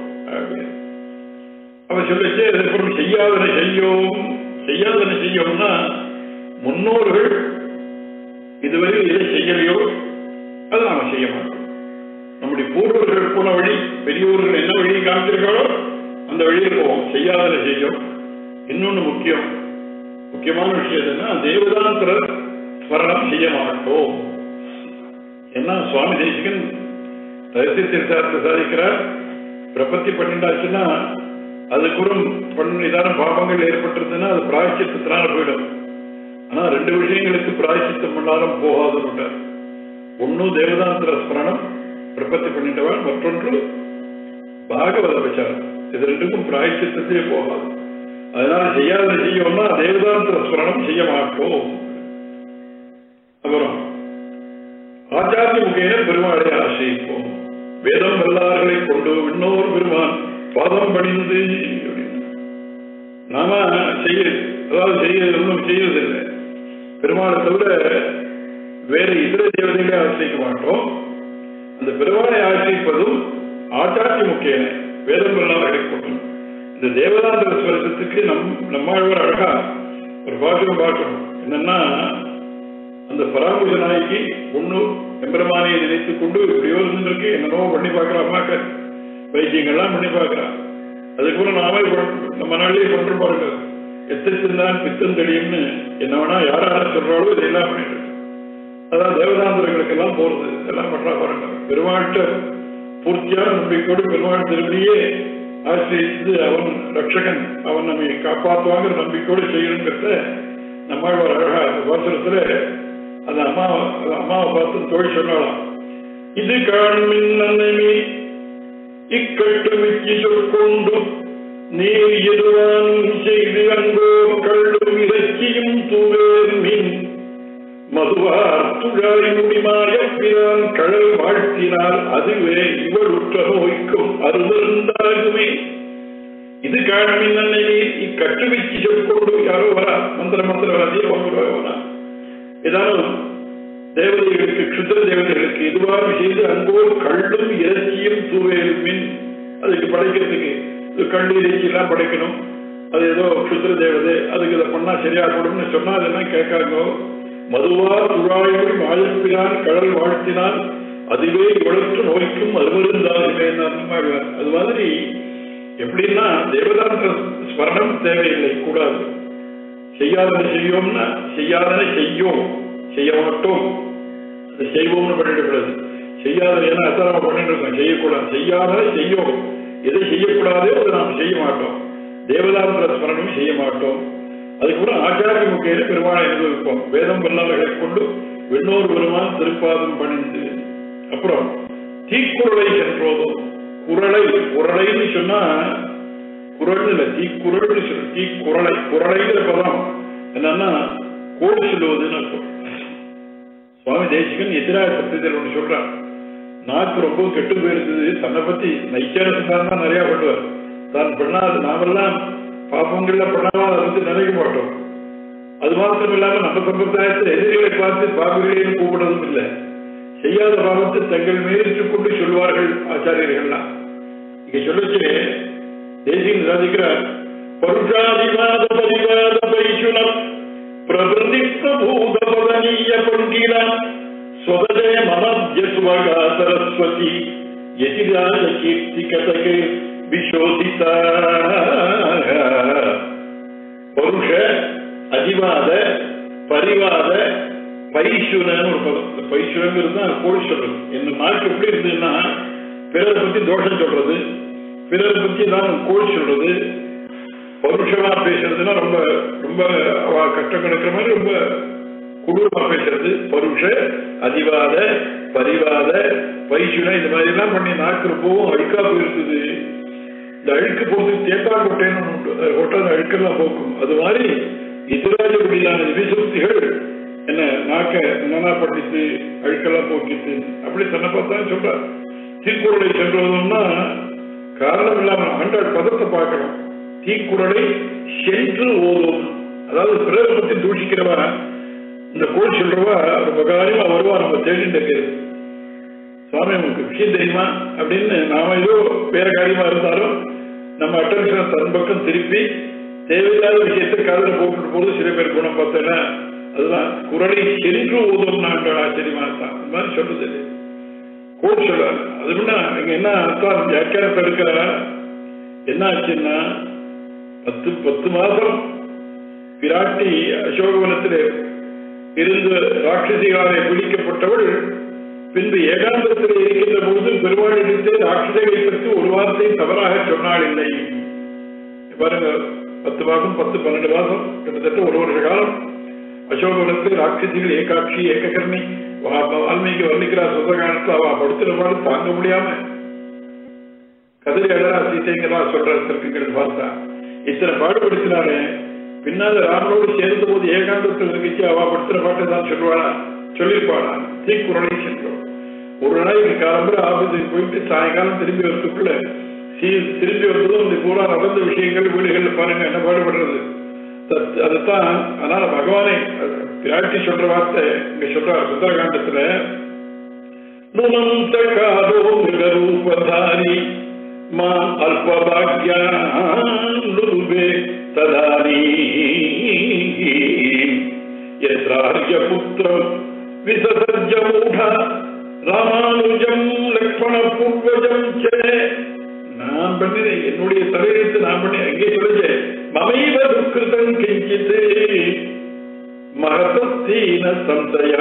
அவன் சொல்லிச்சு அதுக்கப்புறம் செய்யாதனை செய்யோம் செய்யாதனை செய்யோம்னா முன்னோர்கள் இதுவரை எதை செய்யலையோ அதை நாம செய்ய மாட்டோம் நம்முடைய பூர்வர்கள் போன வழி பெரியோர்கள் என்ன வழியை காமிச்சிருக்காளோ அந்த வழியில் போவோம் செய்யாதனை செய்யும் இன்னொன்னு முக்கியம் முக்கியமான விஷயம் என்னன்னா தேவதாந்திர ஸ்மரணம் செய்ய மாட்டோம் என்ன சுவாமி தேசிகன் ரகசிய தீர்த்தார்த்த சாதிக்கிறார் பிரபத்தி பண்ணிட்டாச்சுன்னா அதுக்குறம் பண்ண இதான பாபங்கள் ஏற்பட்டிருந்ததுன்னா அது பிராய்ச்சித்தத்தினால போயிடும் ஆனா ரெண்டு விஷயங்களுக்கு பிராய்ச்சித்தம் பண்ணாலும் போகாதுன்னு விட்டார் ஒன்னும் தேவதாந்திர ஸ்மரணம் பிரபத்தி பண்ணிட்டவன் மற்றொன்று பாகவத விசாரம் இது ரெண்டுக்கும் பிராய்ச்சித்தத்தையே போகாது அதனால செய்யாத செய்யோம்னா தேவதாந்திர ஸ்மரணம் செய்ய மாட்டோம் அப்புறம் ஆச்சாரிய முகையின பெருமாளை ஆசிரிப்போம் வேதம் வல்லார்களை கொண்டு இன்னொரு பெருமான் பாதம் பணிந்து நாம செய்ய அதாவது செய்ய ஒன்றும் செய்யறதில்லை பெருமாளை தவிர வேற இதர தேவதைகளை ஆசிரிக்க மாட்டோம் அந்த பெருமாளை ஆசிரிப்பதும் ஆச்சாரிய முக்கியன வேதம் வல்லார்களை கொண்டு இந்த தேவதாந்திர ஸ்வரத்துக்கு நம் நம்மாழ்வார் அழகா ஒரு பாக்கியம் பார்க்கணும் என்னன்னா அந்த பராமரிச நாய்க்கு ஒண்ணு எம்பெருமானியை நினைத்துக் கொண்டு இப்படியோ இருந்திருக்கு என்னென்னவோ பண்ணி பார்க்கலாம் அம்மாக்க வைத்தியங்கள்லாம் பண்ணி பார்க்கலாம் அதுக்கப்புறம் நாமே நம்ம நாளிலே பண்ற பாருங்க எத்திருந்தான் பித்தம் தெரியும்னு என்ன வேணா யார் யாரும் சொல்றாளோ இதெல்லாம் பண்ணிட்டு இருக்கு அதான் தேவதாந்திரங்களுக்கு எல்லாம் போறது இதெல்லாம் பண்றா பாருங்க பெருமாட்ட பூர்த்தியான நம்பிக்கையோடு பெருமாள் திரும்பியே ஆசிரியத்து அவன் ரட்சகன் அவன் நம்மை காப்பாற்றுவாங்கிற நம்பிக்கையோடு செய்யணுங்கிறத நம்மாழ்வார் அழகா பாத்திரத்துல அந்த அம்மா அம்மாவை பார்த்து தோழி சொன்னாலாம் இது காண்மின் நன்னமி இக்கட்டு மிக்கி சொற்கொண்டு நீர் எதுவான் செய்து அங்கோ கள்ளும் இறைச்சியும் தூவேர் மீன் மதுவார் துழாய் முடிமாய பிறான் கடல் வாழ்த்தினால் அதுவே இவளுற்ற நோய்க்கும் அருமருந்தாகுமே இது காண்மின் நன்னமி இக்கட்டு மிக்கி சொற்கொண்டு யாரோ வரா மந்திர மந்திரவாதியே வரா ஏதானும் தேவதைகளுக்கு க்ஷுத்திர தேவதைகளுக்கு எதுவாக செய்து அங்கோர் கள்ளும் இறைச்சியும் தூவேலும் மின் அதுக்கு படைக்கிறதுக்கு இது கல் இறைச்சி எல்லாம் படைக்கணும் அது ஏதோ க்ஷுத்திர தேவதை அதுக்கு இதை பண்ணா சரியா கொடும்னு சொன்னா அதெல்லாம் கேட்காங்க மதுவா துழாயோடு மாயப்பினான் கடல் வாழ்த்தினால் அதுவே இவளுக்கு நோய்க்கும் அருமருந்தாகுமே அது மாதிரி எப்படின்னா தேவதாந்திர ஸ்மரணம் தேவையில்லை கூடாது செய்யாதனை செய்யோம்னா செய்யாதனை செய்யும் செய்ய மாட்டோம் அது செய்வோம்னு பண்ணிட்டு கூடாது செய்யாத ஏன்னா அதான் நம்ம பண்ணிட்டு இருக்கோம் செய்யக்கூடாது செய்யாதனை செய்யும் எதை செய்யக்கூடாதோ அதை நாம் செய்ய மாட்டோம் தேவதாந்திர ஸ்மரணம் செய்ய மாட்டோம் அதுக்கப்புறம் ஆச்சாரிய முக்கையில பெருமாளை அனுபவிப்போம் வேதம் வல்லவர்களை கொண்டு வெண்ணோர் பெருமான் திருப்பாதம் பணிந்து அப்புறம் தீக்குறளை சென்றோதும் குரலை குரலைன்னு சொன்னா குரல் இல்ல தீக்குரல்னு சொல்லு தீக்குரலை குரலைங்கிற பதம் என்னன்னா கோடு சொல்லுவதுன்னு அர்த்தம் சுவாமி தேசிகன் எதிராக சத்தியத்தில் ஒன்று சொல்றான் நாக்கு ரொம்ப கெட்டு போயிருந்தது தன்னை பத்தி நைச்சார தான் நிறைய பண்ணுவார் தான் பண்ணாது நாமெல்லாம் பாப்பங்கள்ல பண்ணாம அதை வந்து நினைக்க மாட்டோம் அது மாத்திரம் இல்லாம நம்ம சம்பிரதாயத்தில் எதிரிகளை பார்த்து பாபிகளையும் கூப்பிடுறதும் இல்லை செய்யாத பாவத்தை தங்கள் மீறிட்டுக் கொண்டு சொல்வார்கள் ஆச்சாரியர்கள்லாம் இங்க சொல்லச்சு தேசியம் சாதிக்கிறார் பருஷாதிவாத பரிவாத பைசுனம் பிரபதி பிரபூத பதனீய பங்கிலாம் ஸ்வதஜய மனத்ய சுவகா சரஸ்வதி எதிராஜ கீர்த்தி கதகு விசோதிதா பருஷ அதிவாத பரிவாத பைசுனன்னு ஒரு பதம் இந்த பைசுனங்கிறது தான் கோழி சொல்றது என்ன நாக்கு எப்படி இருந்ததுன்னா பிறரை பத்தி தோஷம் சொல்றது பிறரை பத்தி தான் கோழி சொல்றது பருஷமா பேசுறதுன்னா ரொம்ப ரொம்ப அவ கஷ்டம் கிடக்கிற மாதிரி ரொம்ப கொடூரமா பேசுறது பருஷ அதிவாத பரிவாத பைசுன இந்த மாதிரி எல்லாம் பண்ணி நாக்கு ரொம்பவும் அழுக்கா போயிருக்குது இந்த அழுக்கு போட்டு தேத்தாங்கொட்டைன்னு ஒண்ணு உண்டு. அது கொட்டை அந்த அழுக்கெல்லாம் போக்கும் அது மாதிரி எதிராஜபடியான விசுப்திகள் என்ன நாக்க நனா பண்ணித்து அழுக்கெல்லாம் போக்கித்து அப்படி தன்னை பார்த்தா சொல்றார் தீக்குறளை சென்றதுன்னா காரணம் இல்லாம ஆண்டாள் பதத்தை பார்க்கணும் தீக்குறளை சென்று ஓதும் அதாவது பிறரை பத்தி தூஷிக்கிறவா இந்த கோள் சொல்றவா ரொம்ப காரியமா வருவா நம்ம தேடிட்டு இருக்கிறது சுவாமி உங்களுக்கு விஷயம் தெரியுமா அப்படின்னு நாம ஏதோ வேற காரியமா இருந்தாலும் நம்ம அட்டென்ஷனை தன் பக்கம் திருப்பி தேவையில்லாத விஷயத்தை காதல போட்டுட்டு போது சில பேர் குணம் பார்த்தேன்னா அதுதான் குரலை சென்று ஓதும் நாங்கள் ஆச்சரியமா தான் அந்த மாதிரி சொல்றது இது. கோட் சொல்றாரு அது முன்ன இங்க என்ன அர்த்தம் வியாக்கியானத்தை எடுக்கிற என்ன ஆச்சுன்னா பத்து பத்து மாதம் பிராட்டி அசோகவனத்திலே இருந்து ராட்சசிகாரை பிடிக்கப்பட்டவள் பின்பு ஏகாந்தத்தில் இருக்கின்ற பொழுது பெருமாளிடத்தே ராட்சசைகளை பற்றி ஒரு வார்த்தை தவறாக சொன்னாள் இல்லை பாருங்க பத்து மாதம் பத்து பன்னெண்டு மாதம் கிட்டத்தட்ட ஒரு வருஷ காலம் அசோகவனத்தில் ராட்சசிகள் ஏகாட்சி ஏககர்ணி வா- வால்மீகி வர்ணிக்கிறார் சுந்தரகாண்டத்தில் அவ படுத்துற பாடு தாங்க முடியாம கதிரி அழகா சீத்தைங்களா சொல்ற திருக்குகள் பார்த்தா இத்தனை பாடுபடுத்தினாரு பின்னால ராமனோடு சேர்ந்த போது ஏகாந்தத்தில் இருந்துச்சு அவ படுத்துற பாட்டை தான் சொல்லுவாளா சொல்லியிருப்பாளா தீக்குறளை சென்றோம் ஒரு நாளைக்கு காலம்பர ஆபத்துக்கு போயிட்டு சாயங்காலம் திரும்பி வரதுக்குள்ள சீ திரும்பி வந்ததும் இந்த பூரா நடந்த விஷயங்கள் வீடுகள்ல பாருங்க என்ன பாடுபடுறது தத்- அதுதான் அதனால பகவானை பிராட்டி சொல்ற வார்த்தை இங்க சொல்றார் சுந்தரகாண்டத்துல நுமந்த காதோ மிருகரூபதாரி மா அல்பபாக்யானுபே ததானி யத்ரார்ய புத்திரம் விசசர்ஜ மூட ராமானுஜம் லக்ஷ்மண பூர்வஜம் சே நான் பண்ணினேன் என்னுடைய தலையெழுத்து நான் பண்ணி அங்கே சொல்லுச்சு மமைவ துக்கிருதம் கிஞ்சித்து மகதீன சம்சய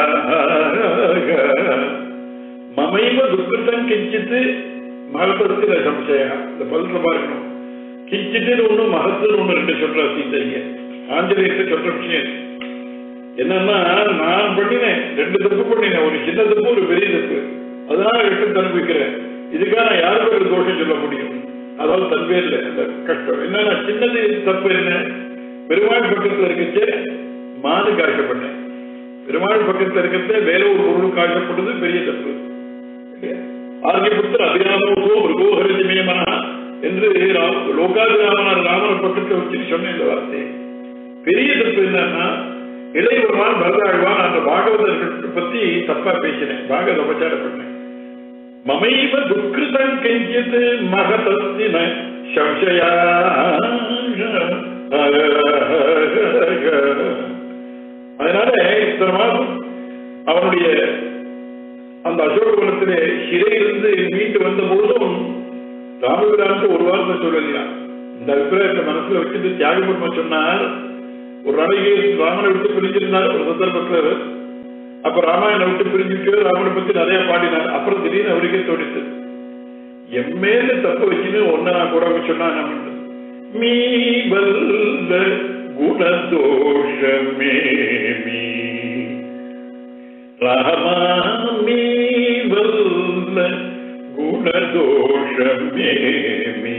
மமைவ துக்கிருதம் கிஞ்சித்து மகதத்தின சம்சய இந்த பதத்துல பார்க்கணும் கிஞ்சிட்டு ஒண்ணு மகத்துன்னு ஒண்ணு ரெண்டு சொல்ற சீதைங்க ஆஞ்சநேயத்தை சொல்ற விஷயம் இது. என்னன்னா நான் பண்ணினேன் ரெண்டு தப்பு பண்ணினேன் ஒரு சின்ன தப்பு ஒரு பெரிய தப்பு அதனால எடுத்து அனுப்பிக்கிறேன் இதுக்காக நான் யார் பேருக்கு தோஷம் சொல்ல முடியும் அதாவது தன் பேர்ல அந்த கஷ்டம் என்னன்னா சின்னது தப்பு என்ன பெருமாள் பக்கத்துல இருக்கச்சே மானு காய்ச்சப்பட்டேன் பெருமாள் பக்கத்துல இருக்கச்சே வேற ஒரு பொருள் காய்ச்சப்பட்டது பெரிய தப்பு ஆர்யபுத்தர் அபிராமோ மிருகோஹரிஜிமேமனா என்று ராம்- லோகாபிராமனார் ராமர் பக்கத்தை வச்சு சொன்ன இந்த வார்த்தை பெரிய தப்பு என்னன்னா இளையவருமான் பரதாழ்வான் அந்த பாகவதர்கள் பத்தி தப்பா பேசினேன் பாகவத உபச்சாரம் பண்ணேன் மமைவ துக்கிருதம் கெஞ்சித் மகதஸ்தின சம்சயா அதனால இத்தனை மாதம் அவனுடைய அந்த அசோகவனத்திலே சிறையிலிருந்து மீண்டு வந்த பொழுதும் ராமபிரானுக்கு ஒரு வார்த்தை சொல்லலையா இந்த அபிப்பிராயத்தை மனசுல வச்சுட்டு தியாகபுரமா சொன்னார் ஒரு நாளைக்கு ராமனை விட்டு பிரிஞ்சிருந்தார் ஒரு சந்தர்ப்பத்தில் அப்ப ராமாயணம் விட்டு பிரிஞ்சுட்டு ராமனை பத்தி நிறைய பாடினார் அப்புறம் திடீர்னு அவருக்கே தோணித்து எம்மேல தப்பு வச்சுன்னு ஒன்ன நான் கூட சொன்னா என்ன பண்றது மீ வல்ல குணதோஷமே மீ ராமாமி வல்ல குணதோஷமே மீ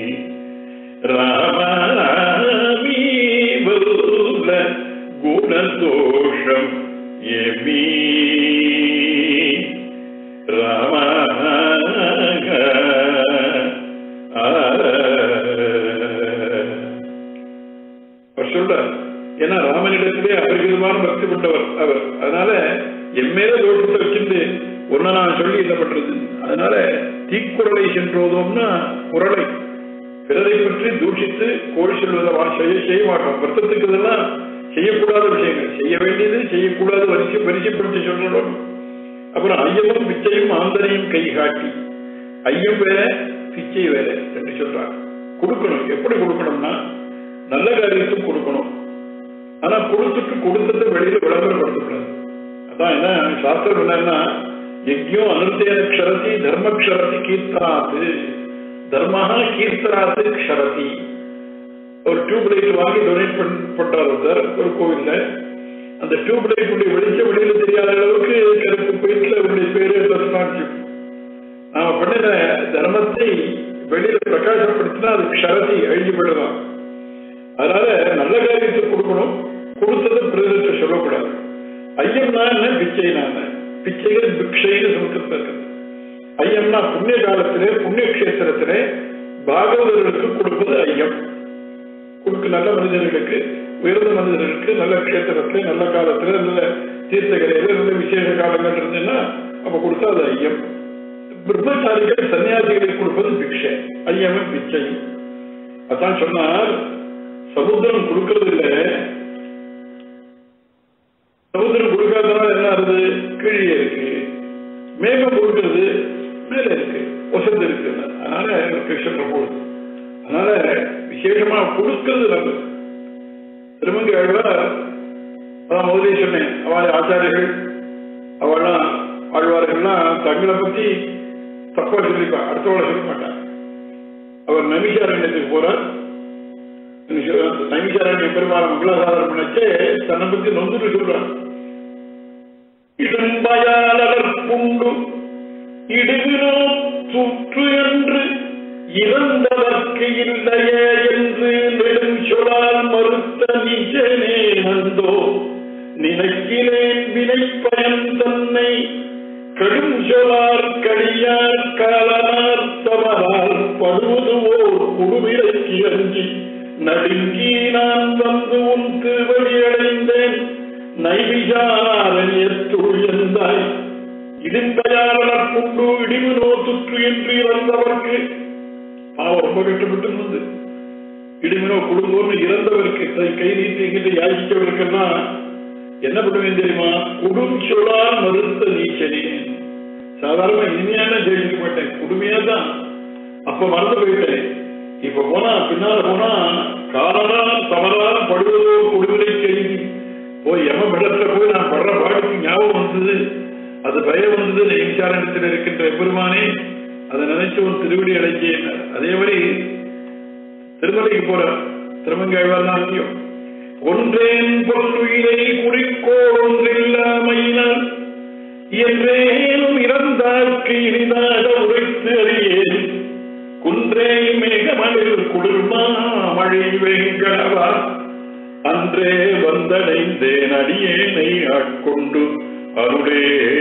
ராமாமி வல்ல குணதோஷம் எமீ ராம அவர் சொல்றார் ஏன்னா ராமனிடத்திலே அபரிகிதமான பக்தி கொண்டவர் அவர் அதனால எம்மேல தோஷத்தை வச்சிருந்து ஒன்ன நான் சொல்லி என்ன பண்றது அதனால தீக்குறளை சென்றோதோம்னா குரலை பிறரை பற்றி தூஷித்து கோழி சொல்வதை வா- செய்ய செய்ய மாட்டோம் வருத்தத்துக்கு இதெல்லாம் செய்யக்கூடாத விஷயங்கள் செய்ய வேண்டியது செய்யக்கூடாத வரிசை வரிசைப்படுத்தி சொல்லணும் அப்புறம் ஐயமும் பிச்சையும் ஆந்தரையும் கை காட்டி ஐயம் வேற பிச்சை வேற என்று சொல்றாங்க கொடுக்கணும் எப்படி கொடுக்கணும்னா நல்ல காரியத்துக்கு கொடுக்கணும் ஆனா கொடுத்துட்டு கொடுத்ததை வெளியில விளம்பரப்படுத்தக்கூடாது அதான் என்ன சாஸ்திரம் என்னன்னா யஜ்யம் அனுர்த்தேன க்ஷரதி தர்ம க்ஷரதி கீர்த்தனாத்து தர்மஹா கீர்த்தனாத்து க்ஷரதி ஒரு டியூப் லைட் வாங்கி டொனேட் பண்றாரு சார் ஒரு கோவில்ல அந்த டியூப் லைட் உடைய வெளிச்ச வெளியில தெரியாத அளவுக்கு கருப்பு பெயிண்ட்ல அவருடைய பேரு பிரசனாச்சு நாம பண்ணின தர்மத்தை வெளியில பிரகாசப்படுத்தினா அது க்ஷரதி அழிஞ்சு போயிடலாம் அதனால நல்ல காரியத்தை கொடுக்கணும் கொடுத்தது பிரதத்தை சொல்லக்கூடாது ஐயம்னா என்ன பிச்சைனா என்ன பிச்சைகள் பிக்ஷைன்னு சமஸ்கிருதம் இருக்குது ஐயம்னா புண்ணிய காலத்திலே புண்ணிய கஷேத்திரத்திலே பாகவதர்களுக்கு கொடுப்பது ஐயம் கொடுக்க நல்ல மனிதர்களுக்கு உயர்ந்த மனிதர்களுக்கு நல்ல கஷேத்திரத்துல நல்ல காலத்துல நல்ல தீர்த்தகரையில நல்ல விசேஷ காலங்கள் இருந்ததுன்னா அப்ப கொடுத்தா அது ஐயம் பிரம்மச்சாரிகள் சன்னியாசிகளுக்கு கொடுப்பது பிக்ஷை ஐயமும் பிச்சையும் அதான் சொன்னார் சமுத்திரம் கொடுக்கறது இல்லை சமுத்திரம் கொடுக்காதனால என்ன ஆகுது கீழே இருக்கு மேகம் கொடுக்கிறது மேல இருக்கு வசந்து இருக்கு அதனால கிருஷ்ணன் போடுது அதனால விசேஷமா கொடுக்கிறது நல்லது திருமங்கி ஆழ்வார் அதான் முதலே சொன்னேன் அவள் ஆச்சாரியர்கள் அவள்லாம் ஆழ்வார்கள்லாம் தங்களை பத்தி தப்பா சொல்லிப்பா அடுத்தவளை சொல்ல மாட்டான் அவர் நமிஷாரண்யத்துக்கு போறார் நமிஷாரண்ய பெருமாள் மங்களாசாரம் பண்ணச்சே தன்னை பத்தி நொந்துட்டு சொல்றார் இடும்பயாளர் புண்டு இடுகிறோ சுற்று என்று இறந்தவர்க்கு இல்லையே என்று நெடும் சொலால் மறுத்த நிஜனே நந்தோ நினைக்கிறேன் வினை பயன் தன்னை கடும் சொலார் கடியார் காலனார் தவறால் படுவது ஓர் குடுவிலைக்கு அஞ்சி நடுங்கி நான் வந்து உன் திருவடி அடைந்தேன் நைவிசாரண்யத்துள் எந்தாய் இடிந்தயாளர் கொண்டு இடிவு நோத்துற்று என்று இறந்தவர்க்கு பாவம் ரொம்ப கஷ்டப்பட்டு இருந்தது இடிமினோ குடும்பம்னு இறந்தவருக்கு கை கை நீட்டிக்கிட்டு யாசிக்கவருக்கெல்லாம் என்ன பண்ணுவேன் தெரியுமா குடும் சொலால் மறுத்த நீச்சனே சாதாரண இனிமையான ஜெயிக்க மாட்டேன் குடுமையா தான் அப்ப மறந்து போயிட்டேன் இப்ப போனா பின்னால போனா காலனா தவறா படுவதோ கொடுவிலை கேள்வி போய் எம இடத்துல போய் நான் படுற பாடுக்கு ஞாபகம் வந்தது அது பயம் வந்தது நெய்சாரணத்தில் இருக்கின்ற எம்பெருமானே அதை நினைச்சு ஒரு திருவடி அடைஞ்சேன் அதே மாதிரி திருமலைக்கு போற திருமங்கைவார் தான் முக்கியம் ஒன்றேன் பொருளுயிரை குறிக்கோள் ஒன்றில்லாமையினால் என்றேனும் இறந்தார்க்கு இனிதாக உரைத்து அறியேன் குன்றே மேகமலில் குளிர்மா மழை வெங்கடவா அன்றே வந்தடைந்தேன் அடியேனை ஆட்கொண்டு அருளே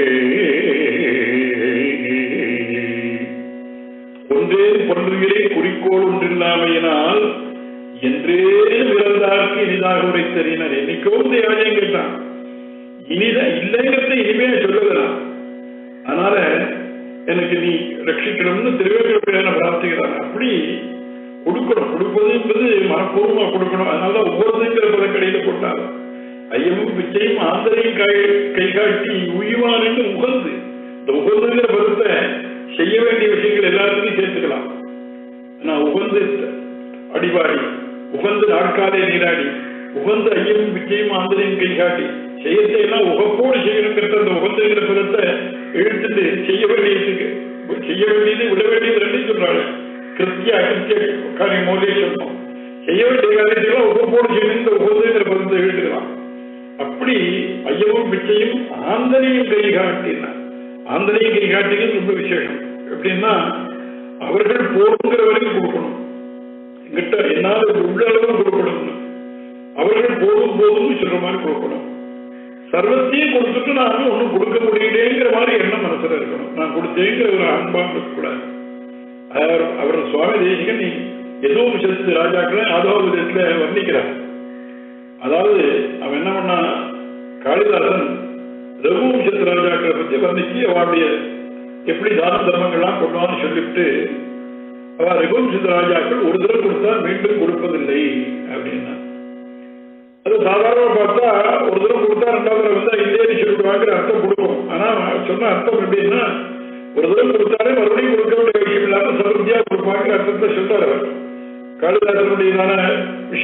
ஒன்றே பொன்றுகிறே குறிக்கோள் ஒன்றில்லாமையினால் என்றே விரந்தார்க்கு இனிதாக உரைத்தறியினர் என்னைக்கோ தேவையும் கேட்டான் இனித இல்லைங்கிறத இனிமையா சொல்லலாம் அதனால எனக்கு நீ ரட்சிக்கணும்னு திருவேற்கப்படியான பிரார்த்திக்கிறாங்க அப்படி கொடுக்கணும் கொடுப்பது என்பது மனப்பூர்வமா கொடுக்கணும் அதனாலதான் ஒவ்வொருங்கிற பல கடையில போட்டாங்க ஐயமும் பிச்சையும் ஆந்தரையும் கை கை காட்டி உய்வான்னு உகந்து இந்த உகந்துங்கிற பதத்தை செய்ய வேண்டிய விஷயங்கள் எல்லாத்துக்கும் சேர்த்துக்கலாம் நான் உகந்து அடிபாடி உகந்து நாட்காலே நீராடி உகந்து ஐயமும் பிச்சையும் ஆந்தரையும் கை காட்டி செய்யத்தை எல்லாம் உகப்போடு செய்யணுங்கிறத அந்த உகந்துங்கிற பதத்தை இழுத்துட்டு செய்ய வேண்டியதுக்கு செய்ய வேண்டியது விட வேண்டியது ரெண்டையும் சொல்றாங்க கிருத்திய அகிருத்திய காரியம் மோதே சொன்னோம் செய்ய வேண்டிய காரியத்தையும் உகப்போடு செய்யணும் இந்த உகந்துங்கிற பதத்தை இழுத்துக்கலாம் அப்படி ஐயமும் பிச்சையும் ஆந்தனையும் கை காட்டினார் ஆந்தனையும் கை காட்டினது ரொம்ப விசேஷம் எப்படின்னா அவர்கள் போருங்கிற வரைக்கும் கொடுக்கணும் எங்கிட்ட என்னால உள்ள அளவு கொடுக்கணும் அவர்கள் போதும் போதும் சொல்ற மாதிரி கொடுக்கணும் சர்வத்தையும் கொடுத்துட்டு நான் ஒன்றும் கொடுக்க முடியலேங்கிற மாதிரி எண்ணம் மனசுல இருக்கணும் நான் கொடுத்தேங்கிற ஒரு அன்பாம் இருக்கக்கூடாது அவர் சுவாமி தேசிகன் நீ எதுவும் சத்து ராஜாக்களை ஆதவ விதத்துல வர்ணிக்கிறார் அதாவது அவன் என்ன பண்ணா காளிதாசன் ரகுவம்சத்து ராஜாக்களை பத்தி வர்ணிச்சு அவருடைய எப்படி தான தர்மங்கள்லாம் கொண்டான்னு சொல்லிவிட்டு அவ ரகுவம்சத்து ராஜாக்கள் ஒரு தடவை கொடுத்தா மீண்டும் கொடுப்பதில்லை அப்படின்னா அது சாதாரண பார்த்தா ஒரு தடவை கொடுத்தா ரெண்டாவது தடவை வந்து இல்லைன்னு சொல்லிடுவாங்கிற அர்த்தம் கொடுக்கும் ஆனா சொன்ன அர்த்தம் எப்படின்னா ஒரு தடவை கொடுத்தாலே மறுபடியும் கொடுக்க வேண்டிய விஷயம் இல்லாம சமர்த்தியா கொடுப்பாங்கிற அர்த்தத்தை சொல்றாரு அவர் காளிதாசனுடையதான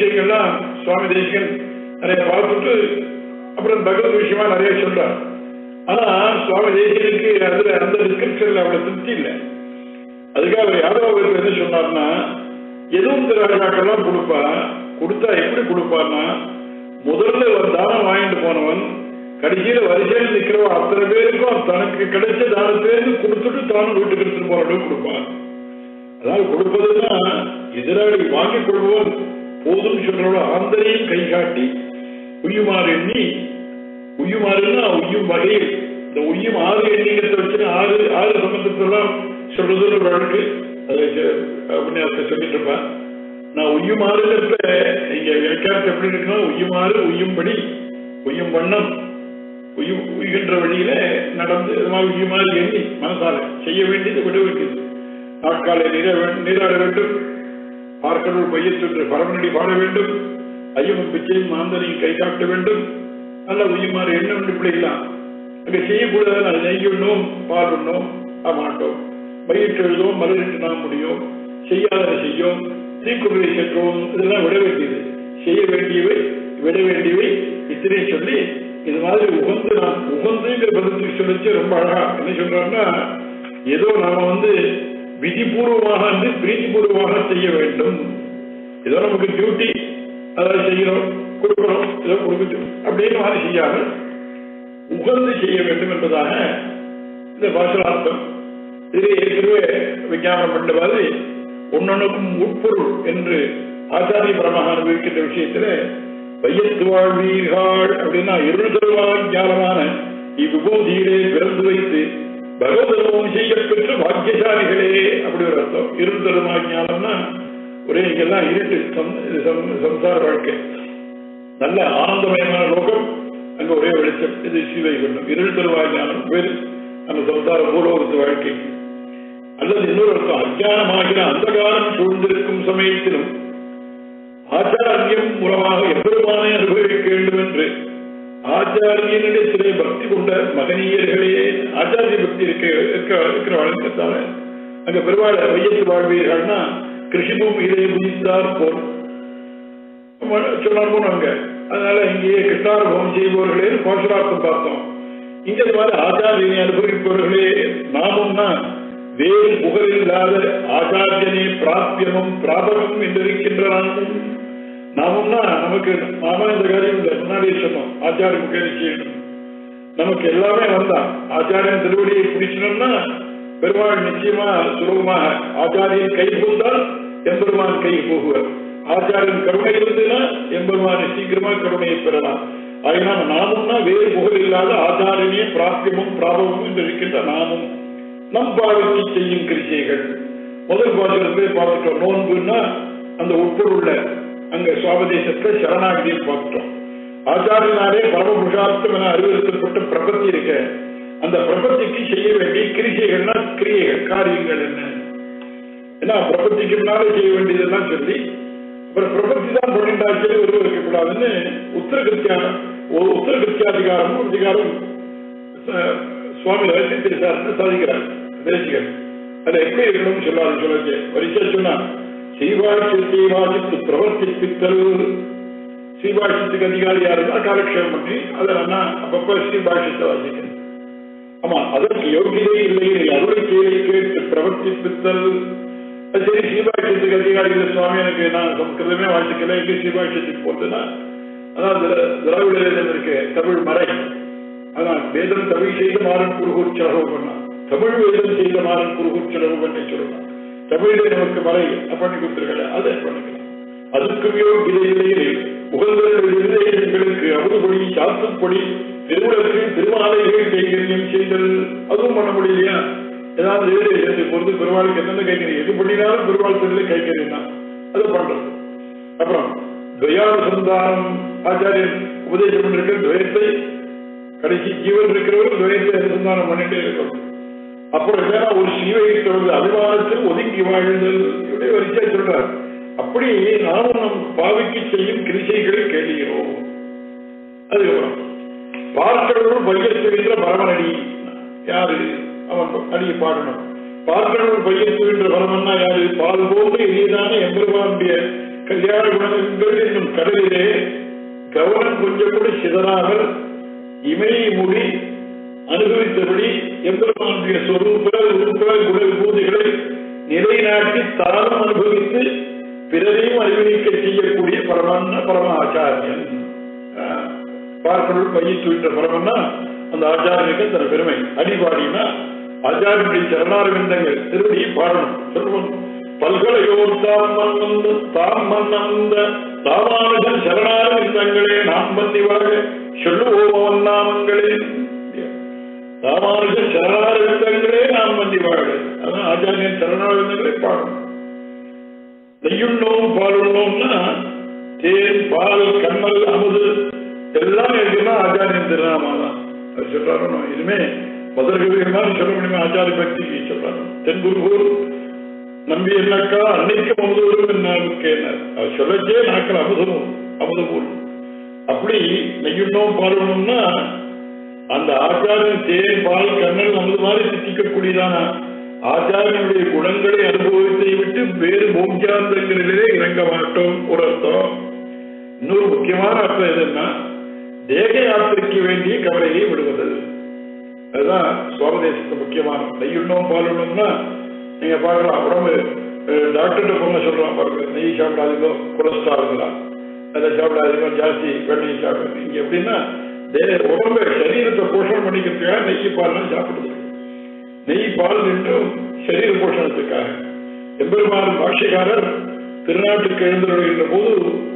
விஷயங்கள்லாம் சுவாமி தேசிகன் நிறைய பார்த்துட்டு அப்புறம் பகவத் விஷயமா நிறைய சொல்றார் ஆனா சுவாமி தேசியனுக்கு அதுல அந்த டிஸ்கிரிப்ஷன்ல அவ்வளவு திருப்தி இல்லை அதுக்காக அவர் யாதவருக்கு என்ன சொன்னார்னா எதுவும் திராட்சாக்கெல்லாம் கொடுப்பான் கொடுத்தா எப்படி கொடுப்பான்னா முதல்ல ஒரு தானம் வாங்கிட்டு போனவன் கடைசியில வரிசையில் நிக்கிறவன் அத்தனை பேருக்கும் தனக்கு கிடைச்ச தானத்திலேருந்து கொடுத்துட்டு தானும் வீட்டுக்கு எடுத்துட்டு போற அளவுக்கு கொடுப்பான் அதாவது கொடுப்பதுன்னா எதிராளி வாங்கிக் கொள்வோம் போதும் சொல்றவள ஆந்தரையும் கை காட்டி உய்யுமாறு எண்ணி உய்யுமாறுன்னா உய்யும் வகையில் இந்த உய்யும் ஆறு எண்ணிக்கத்தை வச்சு ஆறு ஆறு சம்பந்தத்தெல்லாம் சொல்றது ஒரு வழக்கு அதை அப்படின்னு சொல்லிட்டு இருப்பேன் நான் உய்யுமாறுங்கிறப்ப இங்க விளக்காரத்து எப்படி இருக்குன்னா உய்யுமாறு உய்யும்படி உய்யும் வண்ணம் உய்யும் உய்கின்ற வழியில நடந்து இது மாதிரி உய்யுமாறு எண்ணி மனசால செய்ய வேண்டியது விட வேண்டியது நாட்காலை நீர நீராட வேண்டும் பார்க்கடல் பையத்தொன்று பரமநடி பாட வேண்டும் ஐயமும் பிச்சையும் மாந்தனையும் கை காட்ட வேண்டும் நல்ல உயிமாறு என்ன உண்டு பிள்ளைகளாம் அங்க செய்யக்கூடாது அது நெய் உண்ணோம் பால் உண்ணோம் மாட்டோம் பயிற்று எழுதுவோம் மலரிட்டு நாம் முடியும் செய்யாத செய்யும் தீக்குறளை சென்றோம் இதெல்லாம் விட வேண்டியது செய்ய வேண்டியவை விட வேண்டியவை இத்தனை சொல்லி இது மாதிரி உகந்து நாம் உகந்துங்கிற பதத்துக்கு சொல்லிச்சு ரொம்ப அழகா என்ன சொல்றாருன்னா ஏதோ நாம வந்து விதிபூர்வமாக வந்து பிரீதிபூர்வமாக செய்ய வேண்டும் ஏதோ நமக்கு டியூட்டி அதாவது செய்கிறோம் கொடுக்கிறோம் ஏதோ கொடுக்கட்டும் அப்படின்னு மாதிரி செய்யாமல் உகந்து செய்ய வேண்டும் என்பதாக இந்த பாசனார்த்தம் இது ஏற்கனவே விஞ்ஞானம் பண்ண மாதிரி ஒன்னொன்னுக்கும் உட்பொருள் என்று ஆச்சாரிய பரமாக அனுபவிக்கின்ற விஷயத்துல வையத்து வாழ்வீர்கள் அப்படின்னா இருள் தருவான் ஞானமான இவ்விபூதியிலே பிறந்து வைத்து பகவதமும் செய்யப்பெற்ற பாக்கியசாலிகளே அப்படி ஒரு அர்த்தம் இருள் தருமா ஞானம்னா ஒரே இங்கெல்லாம் இருட்டு சம்சார வாழ்க்கை நல்ல ஆனந்தமயமான லோகம் அங்க ஒரே வெளிச்சம் இது சிவை கொண்டும் இருள் தருவா ஞானம் வேறு நம்ம சம்சார பூலோகத்து வாழ்க்கைக்கு அல்லது இன்னொரு அர்த்தம் அஜானமாகிற அந்தகாரம் சூழ்ந்திருக்கும் சமயத்திலும் ஆச்சாரியம் மூலமாக எப்பெருமானை அனுபவிக்க வேண்டும் என்று ஆச்சாரியனிடத்திலே பக்தி கொண்ட மகனீயர்களே ஆச்சாரிய பக்தி இருக்க இருக்க இருக்கிற வழக்கத்தால அங்க பெருவாழ வையத்து வாழ்வீர்கள்னா கிருஷி பூமியிலே குதித்தார் போல் சொன்னார் போனாங்க அதனால இங்கேயே கிருஷ்ணானுபவம் செய்பவர்களே கோஷரார்த்தம் பார்த்தோம் இங்க இந்த மாதிரி ஆச்சாரியனை அனுபவிப்பவர்களே நாமும்னா வேறு புகழில்லாத ஆச்சாரியனே பிராபியமும் பிராபகம் என்று இருக்கின்ற நாமும் நாமும்னா நமக்கு நாம இந்த காரியம் இல்லை முன்னாடியே சொன்னோம் ஆச்சாரிய முகேரி செய்யணும் நமக்கு எல்லாமே வந்தான் ஆச்சாரியன் திருவடியை பிடிச்சணும்னா பெருமாள் நிச்சயமா சுலபமாக ஆச்சாரியன் கை புகுந்தால் எம்பெருமான் கை போகுவர் ஆச்சாரியன் கருணை இருந்ததுன்னா எம்பெருமானை சீக்கிரமா கருணையை பெறலாம் அதனால் நாமும்னா வேறு புகழ் இல்லாத ஆச்சாரியனே பிராப்தியமும் பிராபமும் என்று இருக்கின்ற நாமும் நம் பாவிக்கு செய்யும் கிரிசைகள் முதல் பாசனத்திலே பார்த்துட்டோம் நோன்புன்னா அந்த உட்பொருள்ல அங்க சுவாபதேசத்துல சரணாகதியில் பார்த்துட்டோம் ஆச்சாரியனாலே பரமபுருஷார்த்தம் என அறிவுறுத்தப்பட்ட பிரபத்தி இருக்க அந்த பிரபத்திக்கு செய்ய வேண்டிய கிரிசைகள்னா கிரியைகள் காரியங்கள் என்ன ஏன்னா பிரபத்திக்கு முன்னாலே செய்ய வேண்டியதெல்லாம் சொல்லி அப்புறம் பிரபத்தி தான் பண்ணிட்டாச்சு ஒரு இருக்கக்கூடாதுன்னு உத்தரகிருத்தியானம் ஒரு உத்தரகிருத்தியாதிகாரம் அதிகாரம் சுவாமி ரகசியத்திருக்காருன்னு சாதிக்கிறார் தேசிகர் அது எப்படி இருக்கணும்னு சொல்லாரு சொல்லுங்க வரிசை சொன்னா சீவாட்சியத்தை வாசித்து பிரவர்த்திப்பித்தல் சீபாஷத்துக்கு அதிகாரியா இருந்தா காலக்ஷேபம் பண்ணி அதை நான் அப்பப்ப சீபாஷத்தை வாசிக்கணும் ஆமா அதற்கு யோகியதை இல்லை அருளை கேள்வி கேட்டு பிரவர்த்திப்பித்தல் சரி சீபாஷத்துக்கு அதிகாரிகள் சுவாமி எனக்கு நான் சம்ஸ்கிருதமே வாசிக்கல எங்க சீபாஷத்துக்கு போட்டுன்னா அதான் திராவிட வேதம் இருக்கு தமிழ் மறை அதான் வேதம் தமிழ் செய்த மாறன் குருகூர் செலவு பண்ணா தமிழ் வேதம் செய்த மாறன் குருகூர் செலவு பண்ணி சொல்லலாம் தமிழிலே நமக்கு மறை பண்ணி கொடுத்துருக்கல அதை பண்ணிக்கலாம் அதுக்கும் யோகியதையிலே புகழ்களுடைய இருதயங்களுக்கு அமுதுபடி சாத்துப்படி திருவிழத்தில் திருமாலைகள் கைகரியம் செய்தல் அதுவும் பண்ண முடியலையா ஏதாவது பொறுத்து பெருமாளுக்கு என்னென்ன கைகறி எது பண்ணினாலும் பெருமாள் தெரியல கைகறியம் தான் அதை பண்றது அப்புறம் துவயானுசந்தானம் ஆச்சாரியன் உபதேசம் பண்ணிருக்க துவயத்தை கடைசி ஜீவன் இருக்கிறவர்கள் துவயத்தை அனுசந்தானம் பண்ணிட்டே இருக்கணும் அப்புறம் என்னன்னா ஒரு சீவைத்தொழுது அபிமானத்தில் ஒதுங்கி வாழ்தல் இப்படி வரிசை சொல்றார் அப்படி நாமும் நம் பாவிக்கு செய்யும் கிரிசைகளை கேளுகிறோம் அதுக்கப்புறம் பார்க்கடவுள் பையத்துகின்ற பரமனடி யாரு அவன் அடியை பாடணும் பார்க்கடவுள் பையத்துகின்ற பரமன்னா யாரு பால் போன்று எளிதான எம்பெருமானுடைய கல்யாண குணங்கள் என்னும் கடலிலே கவனம் கொஞ்சம் கூட சிதறாமல் இமை முடி அனுபவித்தபடி எம்பெருமானுடைய சொரூப ரூப குண பூஜைகளை நிலைநாட்டி தானும் அனுபவித்து பிறரையும் அறிவிக்க செய்யக்கூடிய பரமான பரம ஆச்சாரியன் ஆஹ், பார்ப்பொருள் பயிற்றுவிட்ட பரமன்னா அந்த ஆச்சாரியனுக்கு தன் பெருமை அடிபாடினா ஆச்சாரியனுடைய சரணாரவிந்தங்கள் திருவடி பாடணும் சொல்லுவோம் பல்கலையோர் தாம் மன்னந்த தாம் மன்னந்த தாமானுஜன் சரணாரவிந்தங்களே நாம் பந்தி வாழ சொல்லுவோம் நாமங்களே ராமானுஜன் சரணாரவிந்தங்களே நாம் பந்தி வாழ அதான் ஆச்சாரியன் சரணாரவிந்தங்களே பாடணும் நெய்யுண்ணோம் பாலுண்ணோம்னா தேன் பால் கண்ணல் அமுது எல்லாம் இருக்குன்னா ஆச்சாரியன் திருநாமா தான் அது சொல்றாரு இனிமே முதல்கவிகள்லாம் சொல்ல முடியுமா ஆச்சாரிய பக்திக்கு சொல்றாரு தென்குருகூர் நம்பி என்னக்கா அன்னைக்கு அமுதூரும் என்ன அவர் சொல்லச்சே நாக்கள் அமுதமும் அமுதபூர்வம் அப்படி நெய்யுண்ணோம் பாலுண்ணோம்னா அந்த ஆச்சாரியன் தேன் பால் கண்ணல் அமுது மாதிரி சித்திக்கக்கூடியதான ஆச்சாரியனுடைய குணங்களை அனுபவத்தை விட்டு வேறு போக்கியாந்தங்களிலே இறங்க மாட்டோம் ஒரு அர்த்தம் இன்னொரு முக்கியமான அர்த்தம் எதுன்னா தேக யாத்திரைக்கு வேண்டிய கவலையை விடுவது அதுதான் சுவாமதேசத்து முக்கியமான நெய்யுண்ணோம் பாலுண்ணோம்னா நீங்க பார்க்கலாம் உடம்பு டாக்டர்கிட்ட போன சொல்றான் பாருங்க நெய் சாப்பிடாதீங்க கொலஸ்ட்ராலுங்களா அதை சாப்பிடாதீங்க ஜாஸ்தி வெண்ணெய் சாப்பிடுங்க இங்க எப்படின்னா தே- உடம்ப சரீரத்தை போஷணம் பண்ணிக்கிறதுக்காக நெய் பால்லாம் சாப்பிடுது நெய் பால் என்றும் சரீர போஷணத்துக்காக எம்பெருமான் பாஷ்யக்காரர் திருநாட்டுக்கு எழுந்துள்ள போது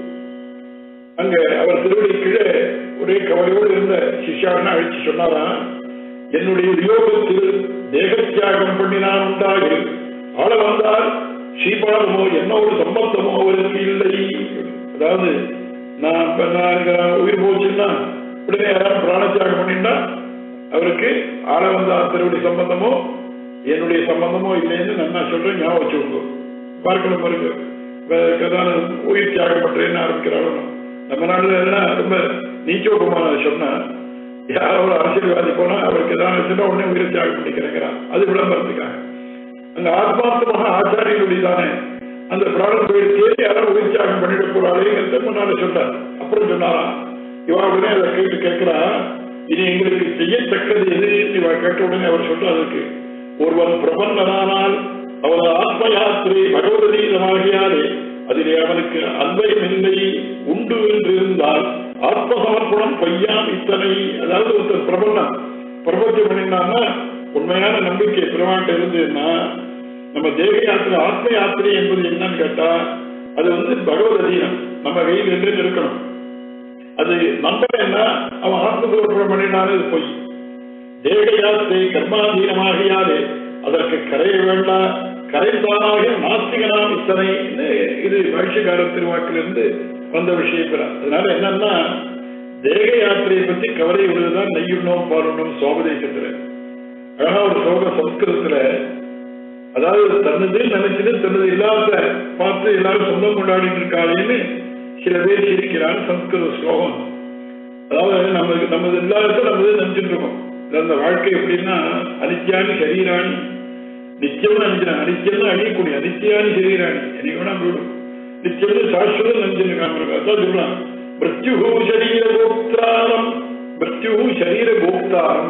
அங்க அவர் திருவடி கீழே ஒரே கவலையோடு இருந்த சிஷ்யாரனை அழைச்சு சொன்னாராம் என்னுடைய வியோகத்தில் தேகத்தியாகம் பண்ணினான் உண்டாகி ஆள வந்தால் ஸ்ரீபாதமோ என்னோட சம்பந்தமோ அவருக்கு இல்லை அதாவது நான் இப்ப நான் இங்க உயிர் போச்சுன்னா உடனே யாராவது பிராணத்தியாகம் பண்ணிட்டா அவருக்கு ஆள வந்தால் திருவடி சம்பந்தமோ என்னுடைய சம்பந்தமோ இல்லைன்னு நான் நான் சொல்றேன் ஞாபகம் வச்சுக்கோங்க பார்க்கணும் பாருங்க கதான உயிர் தியாகம் பண்றேன்னு ஆரம்பிக்கிறாலும் நம்ம நாடுல எல்லாம் ரொம்ப நீச்சோகமான சொன்னா யாரோ ஒரு அரசியல்வாதி போனா அவருக்கு எதாவது வச்சுட்டா உடனே உயிரை தியாகம் பண்ணிக்கிறேங்கிறான் அது விளம்பரத்துக்காக அங்க ஆத்மார்த்தமாக ஆச்சாரியனுடைய தானே அந்த பிராணம் போயிட்டு தேடி யாரும் உயிர் தியாகம் பண்ணிட போறாளேங்கிறத முன்னால சொன்னார் அப்புறம் சொன்னாராம் இவா உடனே அதை கேட்டு கேட்கிறா இனி எங்களுக்கு செய்யத்தக்கது எது இவா கேட்ட உடனே அவர் சொன்னதுக்கு ஒருவன் பிரபன்னனானால் அவனது ஆத்ம யாத்திரை பகவதீதமாகியாலே அதிலே அவனுக்கு அன்பயம் இல்லை உண்டு என்று இருந்தால் ஆத்ம சமர்ப்பணம் பொய்யாம் இத்தனை அதாவது ஒருத்தர் பிரபலம் பிரபஞ்சம் பண்ணினான்னா உண்மையான நம்பிக்கை பெருமாட்ட இருந்ததுன்னா நம்ம தேக யாத்திரை ஆத்ம யாத்திரை என்பது என்னன்னு கேட்டா அது வந்து பகவத் அதீனம் நம்ம கையில் இருந்து இருக்கணும் அது நம்பர் என்ன அவன் ஆத்ம சமர்ப்பணம் பண்ணினாலே அது பொய் தேக யாத்திரை கர்மாதீனமாகியாலே அதற்கு கரைய வேண்டாம் கரைந்தானாக நாஸ்திகனாம் இத்தனை இது பகிஷகார திருவாக்கிலிருந்து வந்த விஷயம் பெற அதனால என்னன்னா தேக யாத்திரையை பத்தி கவலை விடுவதுதான் நெய்யுண்ணோம் பாலுண்ணோம் சோபதேசத்துல அழகா ஒரு சோக சம்ஸ்கிருதத்துல அதாவது தன்னது நினைச்சது தன்னது இல்லாத பார்த்து எல்லாரும் சொந்தம் கொண்டாடிட்டு இருக்காளேன்னு சில பேர் சிரிக்கிறான் சம்ஸ்கிருத ஸ்லோகம் அதாவது நமக்கு நமது இல்லாத நமது நினைச்சிட்டு இருக்கோம் அந்த வாழ்க்கை எப்படின்னா அனித்யானி சரீராணி நித்தியம் நினைக்கிறான் அனித்தியம் அழியக்கூடிய அனித்தியானி சரீராணி எனக்கு வேணா போயிடும் நித்தியம் சாஸ்வதம் நினைச்சிருக்கான் அதான் சொல்றான் மிருத்யு சரீர கோப்தாரம் மிருத்யு சரீர கோப்தாரம்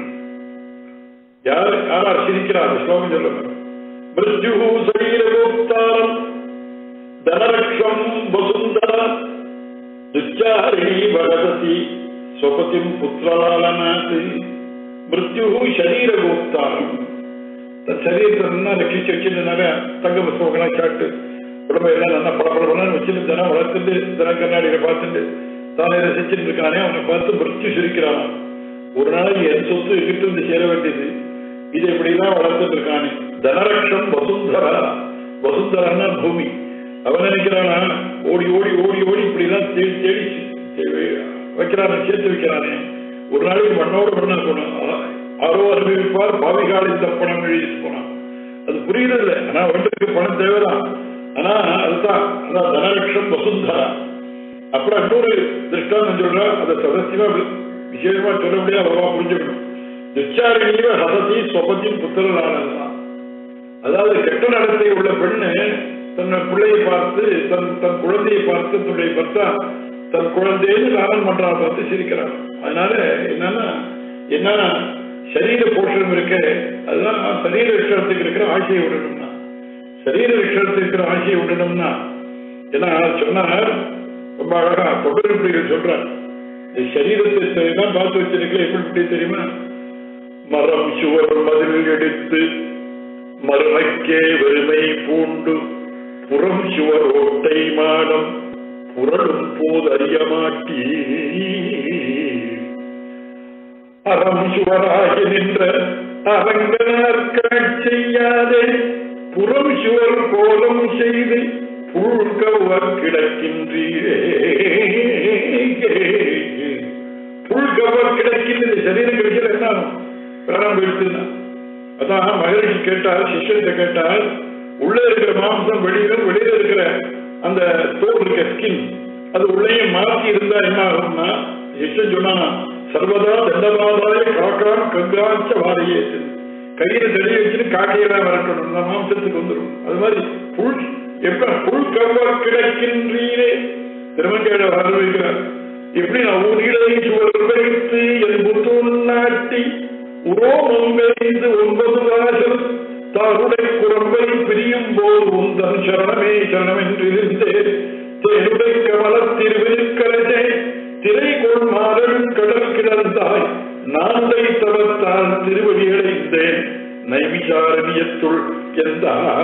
யார் யாரார் சிரிக்கிறார் ஸ்லோகம் சொல்லுங்க மிருத்யு சரீர கோப்தாரம் தனரக்ஷம் வசுந்தரா துச்சாரிணி பகவதி ஸ்வபதிம் புத்திரலாலனாத் மிருத்யு சரீர கோப்தாரம் தன் சரீரத்தை நல்லா ரட்சிச்சு வச்சிருந்தனால தங்க புஸ்தகங்களாம் சாப்பிட்டு உடம்பை எல்லாம் நல்லா படப்படப்படன்னு வச்சுட்டு தினம் வளர்த்துட்டு தினம் கண்ணாடியில பார்த்துட்டு தானே ரசிச்சுட்டு இருக்கானே அவனை பார்த்து மிருத்யு சிரிக்கிறான் ஒரு நாளைக்கு என் சொத்து எங்கிட்ட இருந்து சேர வேண்டியது இது இப்படிதான் வளர்த்துட்டு இருக்கானே தனரக்ஷம் வசுந்தரா வசுந்தரன்னா பூமி அவன் நினைக்கிறானா ஓடி ஓடி ஓடி ஓடி இப்படிலாம் தேடி தேடி வைக்கிறானே சேர்த்து வைக்கிறானே ஒரு நாளைக்கு மண்ணோடு மண்ணா போனான் ஆரோ அனுபவிப்பார் பாவிகாலின் தப்பணம் எழுதிட்டு போனான் அது புரியுது இல்லை ஆனா அவனுக்கு பணம் தேவைதான் ஆனா அதுதான் அதான் தனலட்சம் வசுந்தரா அப்புறம் இன்னொரு திருஷ்டாந்தம் சொல்றா அதை சதசியமா விசேஷமா சொல்ல முடியாது அவ்வளவா புரிஞ்சுக்கணும் துச்சாரணியவ ஹசதி சொபத்தின் புத்திரலானதுதான் அதாவது கெட்ட நடத்தை உள்ள பெண்ணு தன் பிள்ளையை பார்த்து தன் தன் குழந்தையை பார்த்து தன்னுடைய பர்த்தா தன் குழந்தைன்னு லாபம் பண்றான் பார்த்து சிரிக்கிறான் அதனால என்னன்னா என்ன சரீர போஷணம் இருக்க அதுதான் சரீர லட்சணத்துக்கு இருக்கிற ஆசையை விடணும்னா சரீர லட்சணத்துக்கு இருக்கிற ஆசையை விடணும்னா ஏன்னா சொன்னார் ரொம்ப அழகா தொடர்புகள் சொல்றார் இந்த சரீரத்தை தான் பார்த்து வச்சிருக்கல எப்படி தெரியுமா மரம் சுவர் மதில் எடுத்து மறுமைக்கே வறுமை பூண்டு புறம் சுவர் ஓட்டை மாடம் புரளும் போது அறிய மாட்டீ அறம் சுவராகி நின்ற அரங்கனார் செய்யாதே புறம் சுவர் கோலம் செய்து புல்கவ கிடக்கின்றீரே புல்கவ கிடக்கின்றது சரீரம் கிடைக்கல என்ன ஆகும்? பிராணம் போயிடுச்சுன்னா அதான் மகரிஷி கேட்டால் சிஷ்யத்தை கேட்டால் உள்ள இருக்கிற மாம்சம் வெளியில வெளியில இருக்கிற அந்த தோல் இருக்க ஸ்கின் அது உள்ளேயும் மாற்றி இருந்தா என்ன ஆகும்னா சிஷ்யன் சொன்னா சர்வதா தண்டவாதாய காக்கான் கங்காச்ச வாரியே கையில தடி வச்சுட்டு காக்கையெல்லாம் வரட்டணும் அந்த மாம்சத்துக்கு வந்துடும் அது மாதிரி புல் எப்ப புல் கவ்வ கிடக்கின்றீரே திருமங்கேட வரவேற்கிறார் எப்படி நான் ஊரிலை சுவர் வைத்து என் புத்தூர் நாட்டி உரோமம் விளைந்து ஒன்பது வாசல் தாருடை குரம்பை பிரியும் போது உந்தன் சரணமே சரணம் என்றிருந்தேன் தேருடை கமல திருவிருக்கரசே திரை கொள் மாறன் கடல் கிடந்தாய் நான்தை தவத்தால் திருவடி அடைந்தேன் நைமிசாரணியத்துள் எந்த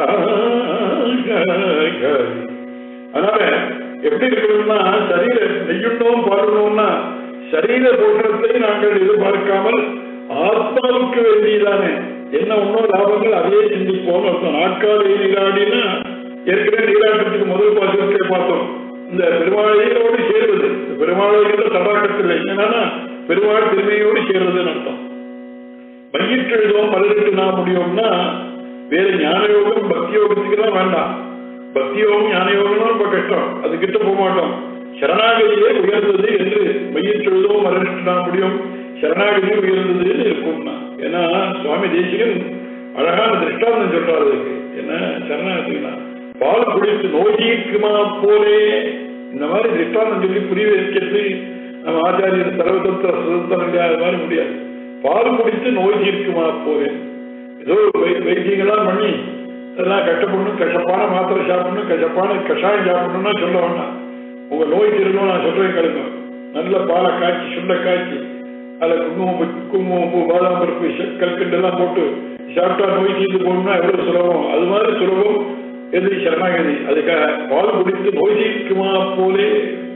அதனால எப்படி இருக்கணும்னா சரீர நெய்யுண்டோம் பாடணும்னா சரீர தோற்றத்தை நாங்கள் எதிர்பார்க்காமல் ஆத்மாவுக்கு வேண்டியதானே என்ன ஒன்றும் லாபங்கள் அதையே சிந்திப்போம் அர்த்தம் நாட்கால நீராடினா ஏற்கனவே நீராட்டத்துக்கு முதல் பாசத்தை பார்த்தோம் இந்த பெருமாளையோடு சேர்வது இந்த பெருமாளையோட தடாக்கத்தில் என்னன்னா பெருமாள் திருமையோடு சேர்வதுன்னு அர்த்தம் மையிட்டு எழுதுவோம் மலரிட்டு நான் முடியும்னா வேற ஞான யோகம் பக்தி யோகத்துக்கு தான் வேண்டாம் பக்தி யோகம் ஞான யோகம் ரொம்ப கஷ்டம் அது கிட்ட போக மாட்டோம் சரணாகதியே உயர்ந்தது என்று மையிட்டு எழுதுவோம் மலரிட்டு நான் முடியும் சரணாகதியே உயர்ந்ததுன்னு இருக்கும்னா ஏன்னா சுவாமி தேசிகன் அழகான திருஷ்டாந்தம் சொல்றாரு அதுக்கு என்ன சரணாகதினா பால் குடித்து நோய்க்குமா போலே இந்த மாதிரி திருஷ்டாந்தம் சொல்லி புரிய வைக்கிறது நம்ம ஆச்சாரியர் சர்வதந்திர சுதந்திரம் இல்லையா அது மாதிரி முடியாது பால் குடித்து நோய் தீர்க்குமா போறேன் ஏதோ வை- வைத்தியங்கள்லாம் பண்ணி அதெல்லாம் கஷ்டப்படணும் கஷ்டப்பான மாத்திரை சாப்பிடணும் கஷ்டப்பான கஷாயம் சாப்பிடணும்னா சொல்ல வேண்டாம் உங்க நோய் தீரணும் நான் சொல்றேன் கேளுங்க நல்ல பாலை காய்ச்சி சுண்ட காய்ச்சி அதில் குங்குமம் குங்குமம் பூ பாதாம் பருப்பு ச- கல்கண்டு எல்லாம் போட்டு சாப்பிட்டா நோய் தீர்ந்து போகணும்னா எவ்வளவு சுலபம் அது மாதிரி சுலபம் எது சரணாகதி அதுக்காக பால் குடித்து நோய் தீர்க்குமா போலே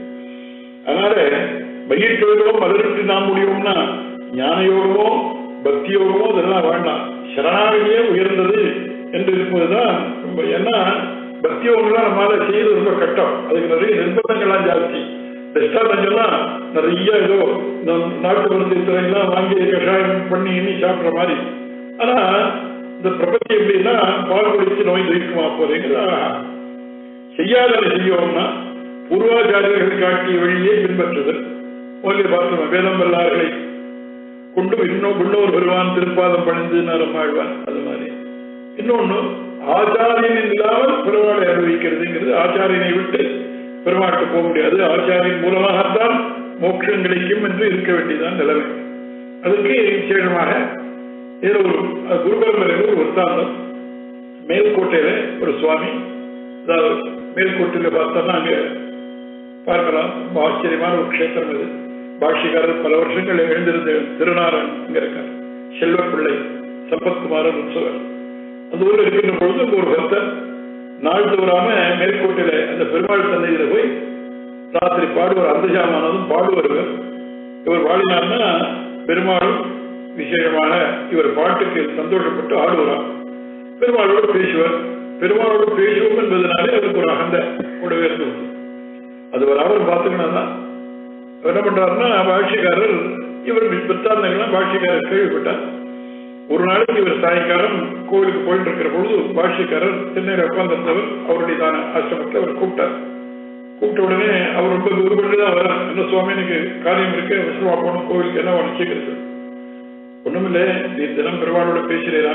அதனால பயிர்கொள்கிறோ மலருக்கு நாம் முடியும்னா ஞான யோகமோ பக்தி யோகமோ இதெல்லாம் வேண்டாம் சரணாகதியே உயர்ந்தது என்று இருப்பதுதான் ரொம்ப ஏன்னா பக்தி யோகம்லாம் நம்மளால செய்யறது ரொம்ப கஷ்டம் அதுக்கு நிறைய நிர்பந்தங்கள்லாம் ஜாஸ்தி பெஸ்டாலாம் நிறைய ஏதோ இந்த நாட்டு மருந்து துறையெல்லாம் வாங்கி கஷாயம் பண்ணி இன்னி சாப்பிட்ற மாதிரி ஆனா இந்த பிரபத்தி எப்படின்னா பால் குடிச்சு நோய் தீர்க்குமா போறீங்களா செய்யாததை செய்யோம்னா பூர்வாச்சாரியர்கள் காட்டிய வழியே பின்பற்றுதல் முதலில் பார்த்தோம் வேதம் வல்லார்களை கொண்டு இன்னும் இன்னொரு வருவான் திருப்பாதம் பணிந்து நரமாழ்வான் அது மாதிரி இன்னொன்னு ஆச்சாரியன் இல்லாமல் பெருமாளை அனுபவிக்கிறதுங்கிறது ஆச்சாரியனை விட்டு பெருமாட்டு போக முடியாது ஆச்சாரியின் மூலமாகத்தான் மோட்சம் கிடைக்கும் என்று இருக்க வேண்டியதான் நிலைமை அதுக்கு விசேஷமாக ஏதோ ஒரு அது குருபரம்பரையில் ஒரு வృత్తాந்தம் மேல்கோட்டையில ஒரு சுவாமி அதாவது மேல்கோட்டையில பார்த்தோம்னா அங்க பார்க்கலாம் ரொம்ப ஆச்சரியமான ஒரு க்ஷேத்திரம் இது பாஷ்யக்காரர் பல வருஷங்கள் எழுந்திருந்த திருநாரன் இங்க இருக்கார் செல்வப்பிள்ளை சம்பத்குமாரன் உற்சவர் அந்த ஊர்ல இருக்கின்ற பொழுது அங்க ஒரு பக்தர் நாள் தவறாம மேற்கோட்டையில அந்த பெருமாள் சந்தையில போய் ராத்திரி பாடுவார் அந்தஜாமானதும் பாடுவார் இவர் இவர் பாடினார்னா பெருமாளும் விசேஷமான இவர் பாட்டுக்கு சந்தோஷப்பட்டு ஆடுவாராம் பெருமாளோடு பேசுவார் பெருமாளோடு பேசுவோம் என்பதனாலே அவருக்கு ஒரு அகந்த கூடவே இருந்தது அது ஒரு அவர் பார்த்துக்கணும் தான் அவர் என்ன பண்றாருன்னா பாஷ்யக்காரர் இவர் வித்தாந்தங்கள்லாம் பாஷ்யக்காரர் கேள்விப்பட்டார் ஒரு நாளைக்கு இவர் சாயங்காலம் கோவிலுக்கு போயிட்டு இருக்கிற பொழுது பாஷ்யக்காரர் சென்னையில் உட்கார்ந்திருந்தவர் அவருடைய தான ஆசிரமத்தை அவர் கூப்பிட்டார் கூப்பிட்ட உடனே அவர் ரொம்ப விருப்பப்பட்டு தான் வர என்ன சுவாமி எனக்கு காரியம் இருக்கு அவசரமா போகணும் கோவிலுக்கு என்ன வேணும் சீக்கிரம் சொல்லு. ஒண்ணுமில்லை நீ தினம் பெருமாளோட பேசுறீரா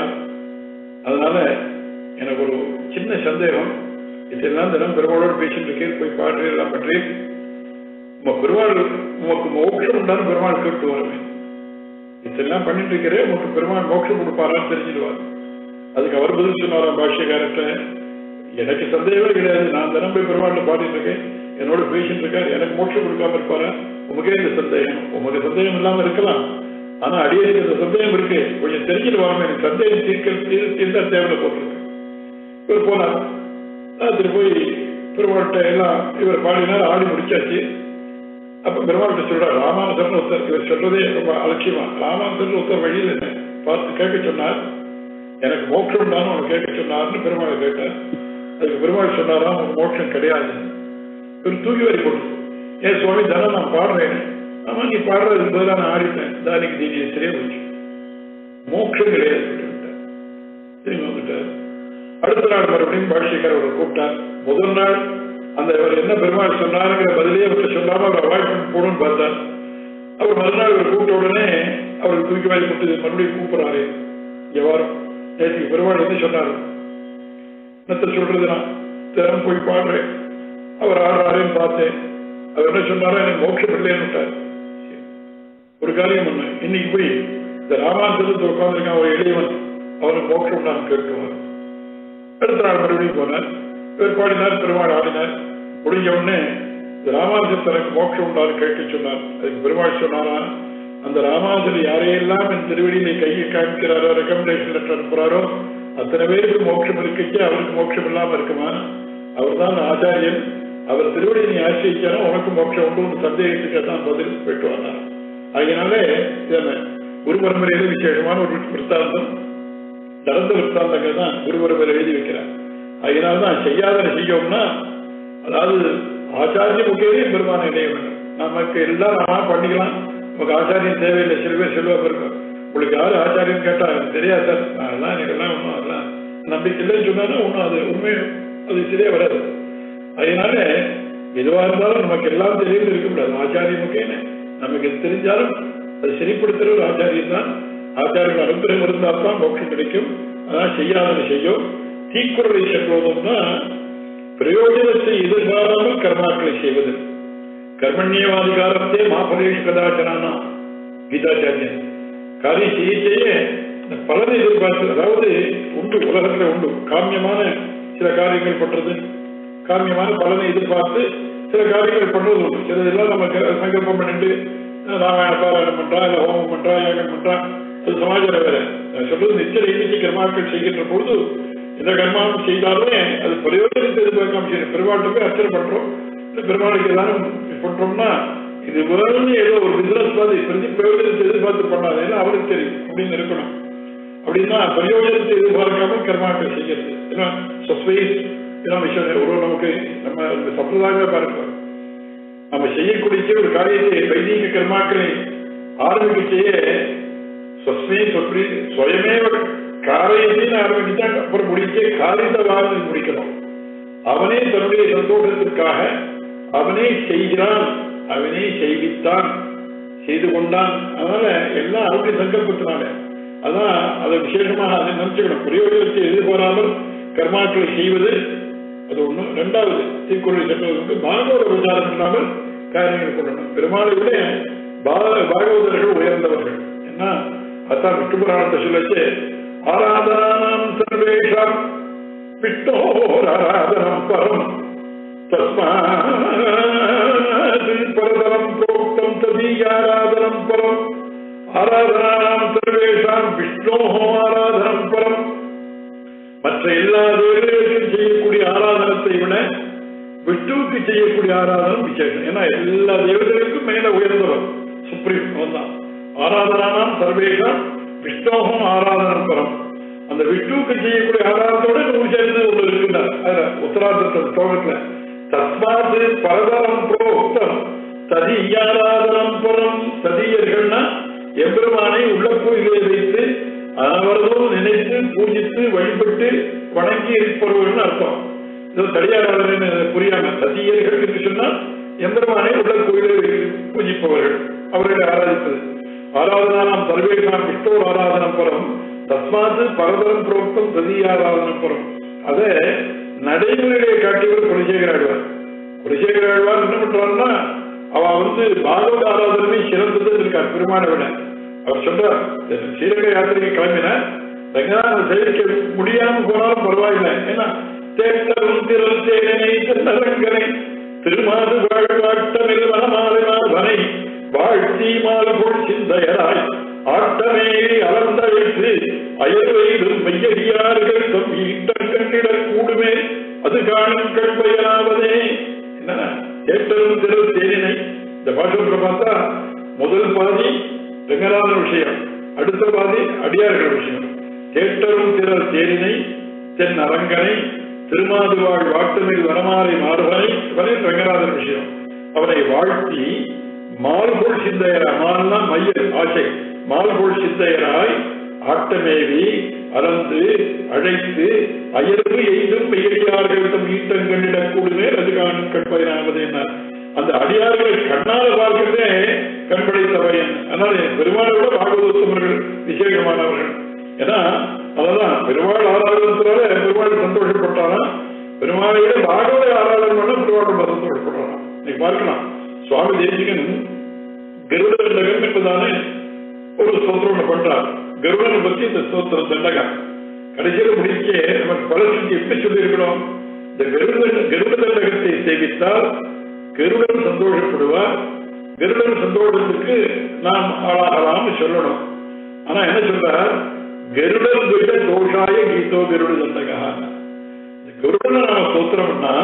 அதனால எனக்கு ஒரு சின்ன சந்தேகம் இதெல்லாம் தினம் பெருமாளோட பேசிட்டு இருக்கேன் போய் பாடுறீர்களாம் பற்றி உங்க பெருமாள் உமக்கு மோட்சம் உண்டான பெருமாள் கேட்டு வருவேன் இதெல்லாம் பண்ணிட்டு இருக்கிறே உனக்கு பெருமாள் மோட்சம் கொடுப்பாரான்னு தெரிஞ்சிடுவார் அதுக்கு அவர் பதில் சொன்னாராம் பாஷ்யக்காரர்கிட்ட எனக்கு சந்தேகமே கிடையாது நான் தினம் போய் பெருமாள்கிட்ட பாடிட்டு இருக்கேன் என்னோட பேசிட்டு இருக்காரு எனக்கு மோட்சம் கொடுக்காம இருப்பாரா உமக்கே இந்த சந்தேகம் உமக்கு சந்தேகம் இல்லாம இருக்கலாம் ஆனா அடியனுக்கு இந்த சந்தேகம் இருக்கு கொஞ்சம் தெரிஞ்சிடுவாங்க எனக்கு சந்தேகம் தீர்க்க தீர் தீர்த்தா தேவையில்ல போட்டிருக்கு இவர் போனார் ராத்திரி போய் பெருமாள்கிட்ட எல்லாம் இவர் பாடினார் ஆடி முடிச்சாச்சு அப்ப பெருமாள்கிட்ட சொல்றார் ராமானுசர்னு ஒருத்தர் இவர் சொல்றதே ரொம்ப அலட்சியமா ராமானுசர்னு ஒருத்தர் வழியில் என்ன பார்த்து கேட்க சொன்னார் எனக்கு மோட்சம் தான் உனக்கு கேட்க சொன்னார்னு பெருமாளை கேட்டார் அதுக்கு பெருமாள் சொன்னாராம் உனக்கு மோட்சம் கிடையாது இவர் தூக்கி வரி போட்டு ஏன் சுவாமி தானே நான் பாடுறேன் ஆமா நீ பாடுறதுக்கு பதிலாக நான் ஆடிட்டேன் தானிக்கு தீனியை சரியா போச்சு மோட்சம் கிடையாது சொல்லிட்டு விட்டார். திரும்பி வந்துட்டார் அடுத்த நாள் மறுபடியும் பாஷ்யக்கார் அவரை கூப்பிட்டார் முதல் நாள் அந்த இவர் என்ன பெருமாள் சொன்னாருங்கிற பதிலே அவர்கிட்ட சொல்லாம அவர் அவாய்ட் பண்ணி போகணும்னு பார்த்தார் அவர் மறுநாள் இவர் கூப்பிட்ட உடனே அவருக்கு தூக்கி வாய் போட்டு மறுபடியும் கூப்பிடுறாரு எவ்வாறு நேற்று பெருமாள் என்ன சொன்னார் என்னத்த சொல்றது நான் தினம் போய் பாடுறேன் அவர் ஆடுறாருன்னு பார்த்தேன் அவர் என்ன சொன்னாரோ எனக்கு மோட்சம் இல்லைன்னு விட்டார் ஒரு காரியம் ஒண்ணு இன்னைக்கு போய் இந்த ராமாந்தரத்தில் உட்கார்ந்துருக்கான் ஒரு எளியவன் அவனுக்கு மோட்சம் நான் கேட்குவார் அடுத்த நாள் மறுபடியும் போனார் இவர் பாடினார் பெருமாள் ஆடினார் முடிஞ்ச உடனே இந்த ராமானுஜர் தனக்கு மோட்சம் உண்டான்னு கேட்க சொன்னார் அதுக்கு பெருமாள் சொன்னாரா அந்த ராமானுஜர் யாரையெல்லாம் என் திருவடியிலே கையை காமிக்கிறாரோ ரெக்கமெண்டேஷன் லெட்டர் அனுப்புறாரோ அத்தனை பேருக்கு மோட்சம் இருக்கச்சு அவருக்கு மோட்சம் இல்லாம இருக்குமா அவர் தான் ஆச்சாரியன் அவர் திருவடியை நீ ஆசிரிச்சாரோ உனக்கு மோட்சம் உண்டு சந்தேகத்துக்கு தான் பதில் போயிட்டு வந்தார் அதனாலே இதென்ன குரு பரம்பரையில விசேஷமான ஒரு விற்த்தாந்தம் நடந்த விற்த்தாந்தங்கள் தான் குரு பரம்பரை எழுதி வைக்கிறார் அதனால்தான் செய்யாத செய்யோம்னா அதாவது ஆச்சாரிய முக்கியவே பெருமான இணைய வேண்டும் நமக்கு எல்லாம் நாம பண்ணிக்கலாம் நமக்கு ஆச்சாரியம் தேவையில்லை சில பேர் செல்வம் இருக்கும் உங்களுக்கு யாரு ஆச்சாரியம் கேட்டா எனக்கு தெரியாது சார் அதெல்லாம் எனக்கெல்லாம் ஒன்றும் அதெல்லாம் நம்பிக்கை இல்லைன்னு சொன்னாலும் ஒன்றும் அது உண்மை அது சரியா வராது அதனால எதுவா இருந்தாலும் நமக்கு எல்லாம் தெரியும் இருக்கக்கூடாது ஆச்சாரியம் முக்கியம் நமக்கு எது தெரிஞ்சாலும் அது சரிப்படுத்துற ஒரு ஆச்சாரியம் தான் ஆச்சாரியர்கள் அனுகிரகம் இருந்தால் தான் மோட்சம் கிடைக்கும் அதான் செய்யாதது செய்யும் தீக்குறளை செல்வதும்னா பிரயோஜனத்தை எதிர்பாராமல் கர்மாக்களை செய்வது கர்மண்யவாதிகாரத்தே மாபலேஷ் கதாச்சனானா கீதாச்சாரியன் காரியம் செய்ய செய்ய இந்த பலனை எதிர்பார்த்து அதாவது உண்டு உலகத்துல உண்டு காமியமான சில காரியங்கள் பண்றது காமியமான பலனை எதிர்பார்த்து சில காரியங்கள் பண்றது உண்டு சிலதெல்லாம் நம்ம க- சங்கல்பம் பண்ணிட்டு அஹ், ராமாயண பாராயணம் பண்றா இல்ல ஹோமம் பண்றா யாகம் பண்றா அது சமாச்சாரம் வேற நான் சொல்றது நிச்சய எண்ணிக்கை கர்மாக்கள் செய்கின்ற பொழுது எந்த கர்மாவும் செய்தாலுமே அது பிரயோஜனத்தை எதிர்பார்க்காம செய்யணும் பெருமாளுக்கு போய் அர்ச்சனை பண்றோம் இல்ல பெருமாளுக்கு ஏதாவது பண்றோம்னா இது வேணும்னு ஏதோ ஒரு பிசினஸ் மாதிரி பிரதி பிரயோஜனத்தை எதிர்பார்த்து பண்ணாது ஏன்னா அவருக்கு தெரியும் அப்படின்னு இருக்கணும் அப்படின்னா பிரயோஜனத்தை எதிர்பார்க்காம கர்மாக்கள் செய்கிறது ஏன்னா சஸ்பைஸ் ஏன்னா விஷயம் ஒரு நமக்கு நம்ம இந்த சம்பிரதாயமே பாருங்க நம்ம செய்யக்கூடிய ஒரு காரியத்தை வைதீக கர்மாக்களை ஆரம்பிக்க செய்ய சொஸ்மே சொற்பி சுயமே காரியத்தின்னு ஆரம்பிச்சுட்டா அப்புறம் முடிக்க காரியத்தை வாழ்ந்து முடிக்கணும் அவனே தன்னுடைய சந்தோஷத்திற்காக அவனே செய்கிறான் அவனே செய்வித்தான் செய்து கொண்டான் அதனால எல்லாம் அவருடைய சங்கல்பத்தினால அதான் அதை விசேஷமாக அதை நினைச்சுக்கணும் பிரயோஜனத்தை எதிர்பாராமல் கர்மாக்களை செய்வது அது ஒண்ணு ரெண்டாவது தீக்குறளை செல்வதற்கு பாகவத பிரச்சாரம் இல்லாமல் காரியங்கள் கொள்ளணும் பெருமாளை விட பா- பாகவதர்கள் உயர்ந்தவர்கள் என்ன அதான் விஷ்ணு புராணத்தை சொல்லச்சு ஆராதனாம் சர்வேஷாம் விஷ்ணோர் ஆராதனம் பரம் தஸ்மாத் பரதரம் புரோக்தம் ததீயாராதனம் பரம் ஆராதனாம் சர்வேஷாம் விஷ்ணோ ஆராதனம் பரம் மற்ற எல்லா தேவதைகளுக்கும் செய்யக்கூடிய ஆராதனத்தை விட விஷ்ணுவுக்கு செய்யக்கூடிய ஆராதனம் விசேஷம் ஏன்னா எல்லா தேவதைகளுக்கும் மேல உயர்ந்தவர் சுப்ரீம் அவன் தான் ஆராதனானாம் சர்வேஷாம் விஷ்ணோகம் ஆராதனம் பரம் அந்த விஷ்ணுவுக்கு செய்யக்கூடிய ஆராதனத்தோட நூறு சேர்ந்து ஒன்று இருக்குண்டார் அதுல உத்தரார்த்த ஸ்லோகத்துல தஸ்மாத் பரதரம் புரோக்தம் ததியாராதனம் பரம் ததியர்கள்னா எம்பெருமானை உள்ள கோயிலை வைத்து அவர்களும் நினைத்து பூஜித்து வழிபட்டு வணங்கி இருப்பவர்கள் அர்த்தம் இது தடியாராதனை புரியாம சதியர்கள் என்று சொன்னால் எம்பெருமானை உள்ள கோயிலை வைத்து பூஜிப்பவர்கள் அவர்களை ஆராதிப்பது ஆராதனாம் சர்வேஷாம் விஷ்ணோர் ஆராதனம் பரம் தஸ்மாத்து பரதரம் புரோக்தம் ததியாராதனம் பரம் அதை நடைமுறையை காட்டியவர் குலசேகர ஆழ்வார் குலசேகர ஆழ்வார் என்ன பண்றாருன்னா அவ வந்து பாகவத ஆராதனமே சிறந்தது இருக்கார் பெருமானை விட அவர் சொல்றார் ஸ்ரீரங்க யாத்திரைக்கு கிளம்பினார் ரங்கநாதன் சேவிக்க முடியாம போனாலும் பரவாயில்லை ஏன்னா தேட்டரும் திரள் தேனை திருநரங்கனை திருமாது வாழ்வாட்டமில் வனமாலை வாழ்த்தி மால்பொள் சிந்தையராய் ஆட்டமேறி அலர்ந்தழைத்து அயர்வையிலும் மையடியார்கள் தம் ஈட்டம் கண்டிடக் கூடுமே அது காணும் கண்பயனாவதே என்ன ஏற்றரும் திரள் தேனினை இந்த பாஷத்துல பார்த்தா முதல் பாதி ரங்கநாதன் விஷயம் அடுத்த பாதி அடியார்கள் விஷயம் தேட்டரும் திரள் தேனினை தென் அரங்கனை திருமாதுவாழ் வாட்டுமில் வனமாலை மாறுவனை இவனை ரங்கநாதன் விஷயம் அவனை வாழ்த்தி மால்போல் சிந்தையராய் மால்னா மைய ஆசை மால்போல் சிந்தையராய் ஆட்டமேவி அலந்து அழைத்து அயர்வு எய்தும் பெயரியார்கள் தம் ஈட்டங்கண்டிடக் கூடுமே அது காணும் கண்பயனாவது என்ன அந்த அடியார்களை கண்ணால பார்க்கிறதே கண்படைத்த பயன் அதனால பெருமாளை விட பாகவதத்தவர்கள் விசேஷமானவர்கள் ஏன்னா அதெல்லாம் பெருமாள் ஆராதனத்தினால பெருமாள் சந்தோஷப்பட்டானா பெருமாளை விட பாகவத ஆராதனை பண்ண பெருமாள் ரொம்ப சந்தோஷப்படுறானா நீங்க பார்க்கலாம் சுவாமி தேசிகன் கருட தண்டகம் என்பதானே ஒரு ஸ்தோத்திரம் பண்றார் கருடனை பத்தி இந்த ஸ்தோத்திரம் தண்டகம் கடைசியில் முடிக்க நமக்கு பலசுக்கு எப்படி சொல்லியிருக்கிறோம் இந்த கருட கருட தண்டகத்தை சேவித்தால் கருடன் சந்தோஷப்படுவார் கருடன் சந்தோஷத்துக்கு நாம் ஆளாகலாம்னு சொல்லணும் ஆனா என்ன சொல்றார் கருடன் துஷ தோஷாய கீதோ கருட தண்டகா இந்த கருடனை நாம ஸ்தோத்திரம்னா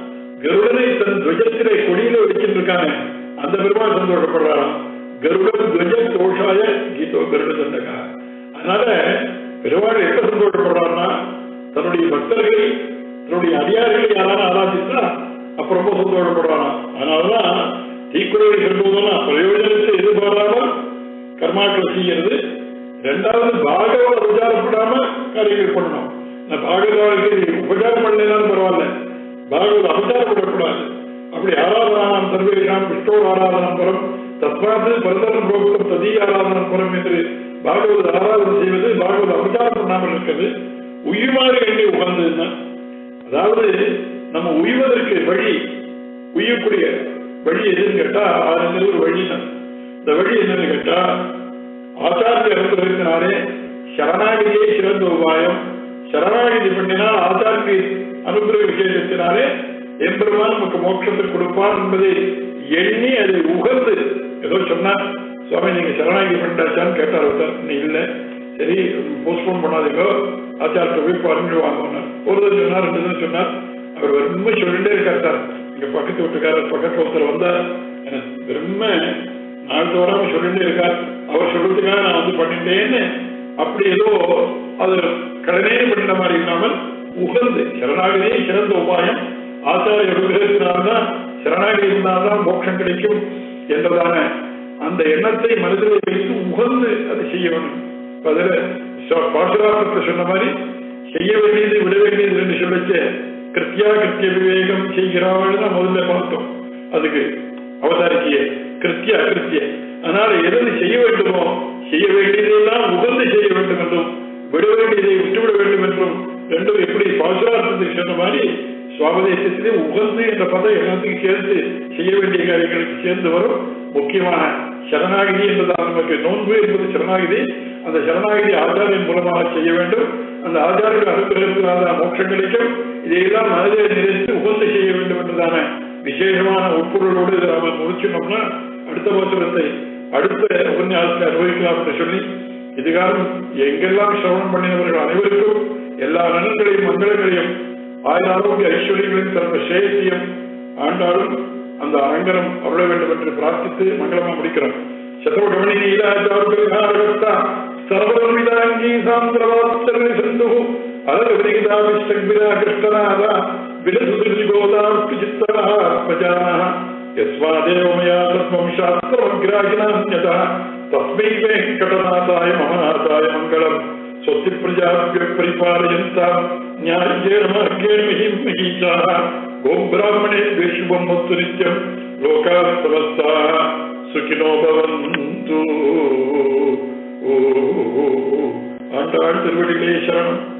கருடனை தன் துவஜத்திலே கொடியில வச்சுட்டு இருக்காங்க அந்த பெருமாள் சந்தோஷப்படுறாராம் கருடன் துவஜ தோஷாய கீதோ கருட தண்டகா அதனால பெருமாள் எப்ப சந்தோஷப்படுறாருன்னா தன்னுடைய பக்தர்களை தன்னுடைய அதிகாரிகளை யாராவது ஆராதித்தா அப்ப ரொம்ப சந்தோஷப்படுறாராம் அதனாலதான் தீக்குறவை சொல்வதெல்லாம் பிரயோஜனத்தை எதிர்பாராமல் கர்மாக்கள் செய்யறது ரெண்டாவது பாகவத உபச்சாரப்படாம காரியங்கள் பண்ணணும் நான் பாகவதாவுக்கு உபச்சாரம் பண்ணலாம் பரவாயில்ல பாகவத அபச்சாரப்படக்கூடாது அப்படி ஆராதனாம் சர்வேஷாம் விஷ்ணு ஆராதனம் பரம் தஸ்மாத்து பரதனம் போக்தம் ததி ஆராதனம் பரம் என்று பாகவத ஆராதனை செய்வது பாகவத அபச்சாரம் பண்ணாமல் இருக்கிறது உயிர்மாறு எண்ணி உகந்ததுன்னா அதாவது நம்ம உய்வதற்கு வழி உய்யக்கூடிய வழி எதுன்னு கேட்டா அது ஒரு வழி இந்த வழி என்னன்னு கேட்டா ஆச்சாரிய அனுகிரகத்தினாலே சரணாகிதியே சிறந்த உபாயம் சரணாகிதி பண்ணினால் ஆச்சாரிய அனுகிரக விசேஷத்தினாலே எம்பெருமான் நமக்கு மோட்சத்தை கொடுப்பான் என்பதை எண்ணி அதை உகந்து ஏதோ சொன்னா சுவாமி நீங்க சரணாகி பண்ணிட்டாச்சான்னு கேட்டார் ஒருத்தர் நீ இல்ல சரி போஸ்ட்போன் பண்ணாதீங்க ஆச்சாரத்தை போய் பறந்து வாங்க ஒரு தடவை சொன்னார் ரெண்டு தடவை சொன்னார் அவர் ரொம்ப சொல்லிட்டே இருக்கார் சார் இங்க பக்கத்து வீட்டுக்காரர் பக்கத்துல ஒருத்தர் வந்தார் எனக்கு ரொம்ப நாள் தோறாம சொல்லிட்டே இருக்கார் அவர் சொல்றதுக்காக நான் வந்து பண்ணிட்டேன்னு அப்படி ஏதோ அது கடனே பண்ணின மாதிரி இல்லாமல் உகந்து சரணாகதியே சிறந்த உபாயம் ஆச்சாரிய அனுகிரகத்தினால்தான் சரணாகதி இருந்தால்தான் மோட்சம் கிடைக்கும் என்பதான அந்த எண்ணத்தை மனதில் வைத்து உகந்து அதை செய்ய வேண்டும் அதுல பாசுராசத்தை சொன்ன மாதிரி செய்ய வேண்டியது விட வேண்டியது என்று சொல்லிச்சு கிருத்தியா கிருத்திய விவேகம் செய்கிறாள் தான் முதல்ல பார்த்தோம் அதுக்கு அவதாரிக்கிய கிருத்திய அகிருத்திய அதனால எது செய்ய வேண்டுமோ செய்ய வேண்டியதெல்லாம் உகந்து செய்ய வேண்டும் என்றும் விட வேண்டியதை விட்டுவிட வேண்டும் என்றும் ரெண்டும் எப்படி பாசுரார்த்தத்துக்கு சொன்ன மாதிரி சுவாபதேசத்திலே உகந்து என்ற பதம் எல்லாத்துக்கும் சேர்த்து செய்ய வேண்டிய காரியங்களுக்கு சேர்ந்து வரும் முக்கியமான சரணாகிதி என்பதால் நமக்கு நோன்பு என்பது சரணாகிதி அந்த சரணாகிதி ஆச்சாரியின் மூலமாக செய்ய வேண்டும் அந்த ஆச்சாரிய அனுகிரகத்தினால மோட்சம் கிடைக்கும் இதையெல்லாம் மனதில் நிறைத்து உகந்து செய்ய வேண்டும் என்றதான விசேஷமான உட்பொருளோடு இதை நாம முடிச்சினோம்னா அடுத்த பாத்திரத்தை அடுத்த உபன்யாசத்தை அனுபவிக்கலாம் என்று சொல்லி இதுகாரம் எங்கெல்லாம் சிரவணம் பண்ணினவர்கள் அனைவருக்கும் எல்லா நலன்களையும் மங்களங்களையும் ஆயுத ஆரோக்கிய ஐஸ்வர்யங்களின் தன்மை சேசியம் ஆண்டாலும் அந்த அரங்கனம் அருள வேண்டும் என்று பிரார்த்தித்து மங்களமா முடிக்கிறோம் சத்ருகமணி நீலாச்சார்கா சர்வமிதாங்கி சாந்திரவாத்சர்வி சிந்து அலகவிரிகிதா விஷ்டக்பிதா கிருஷ்ணநாத விலசுதிர்ஜி கோதாஸ்தி சித்தரா பிரஜானः यस्मादेव मया तत्त्वं शास्त्रमग्राहिणान्यतः तस्मै वेङ्कटनाथाय ममनाथाय मङ्गलम् स्वस्ति प्रजाभ्य परिपालयन्ता न्याय्येन मार्गेण महिं महीचाः गोब्राह्मणेभ्यः शुभं वस्तु नित्यं लोकाः समस्ताः सुखिनो भवन्तु ஆண்டாள் திருவடிகளே சரணம்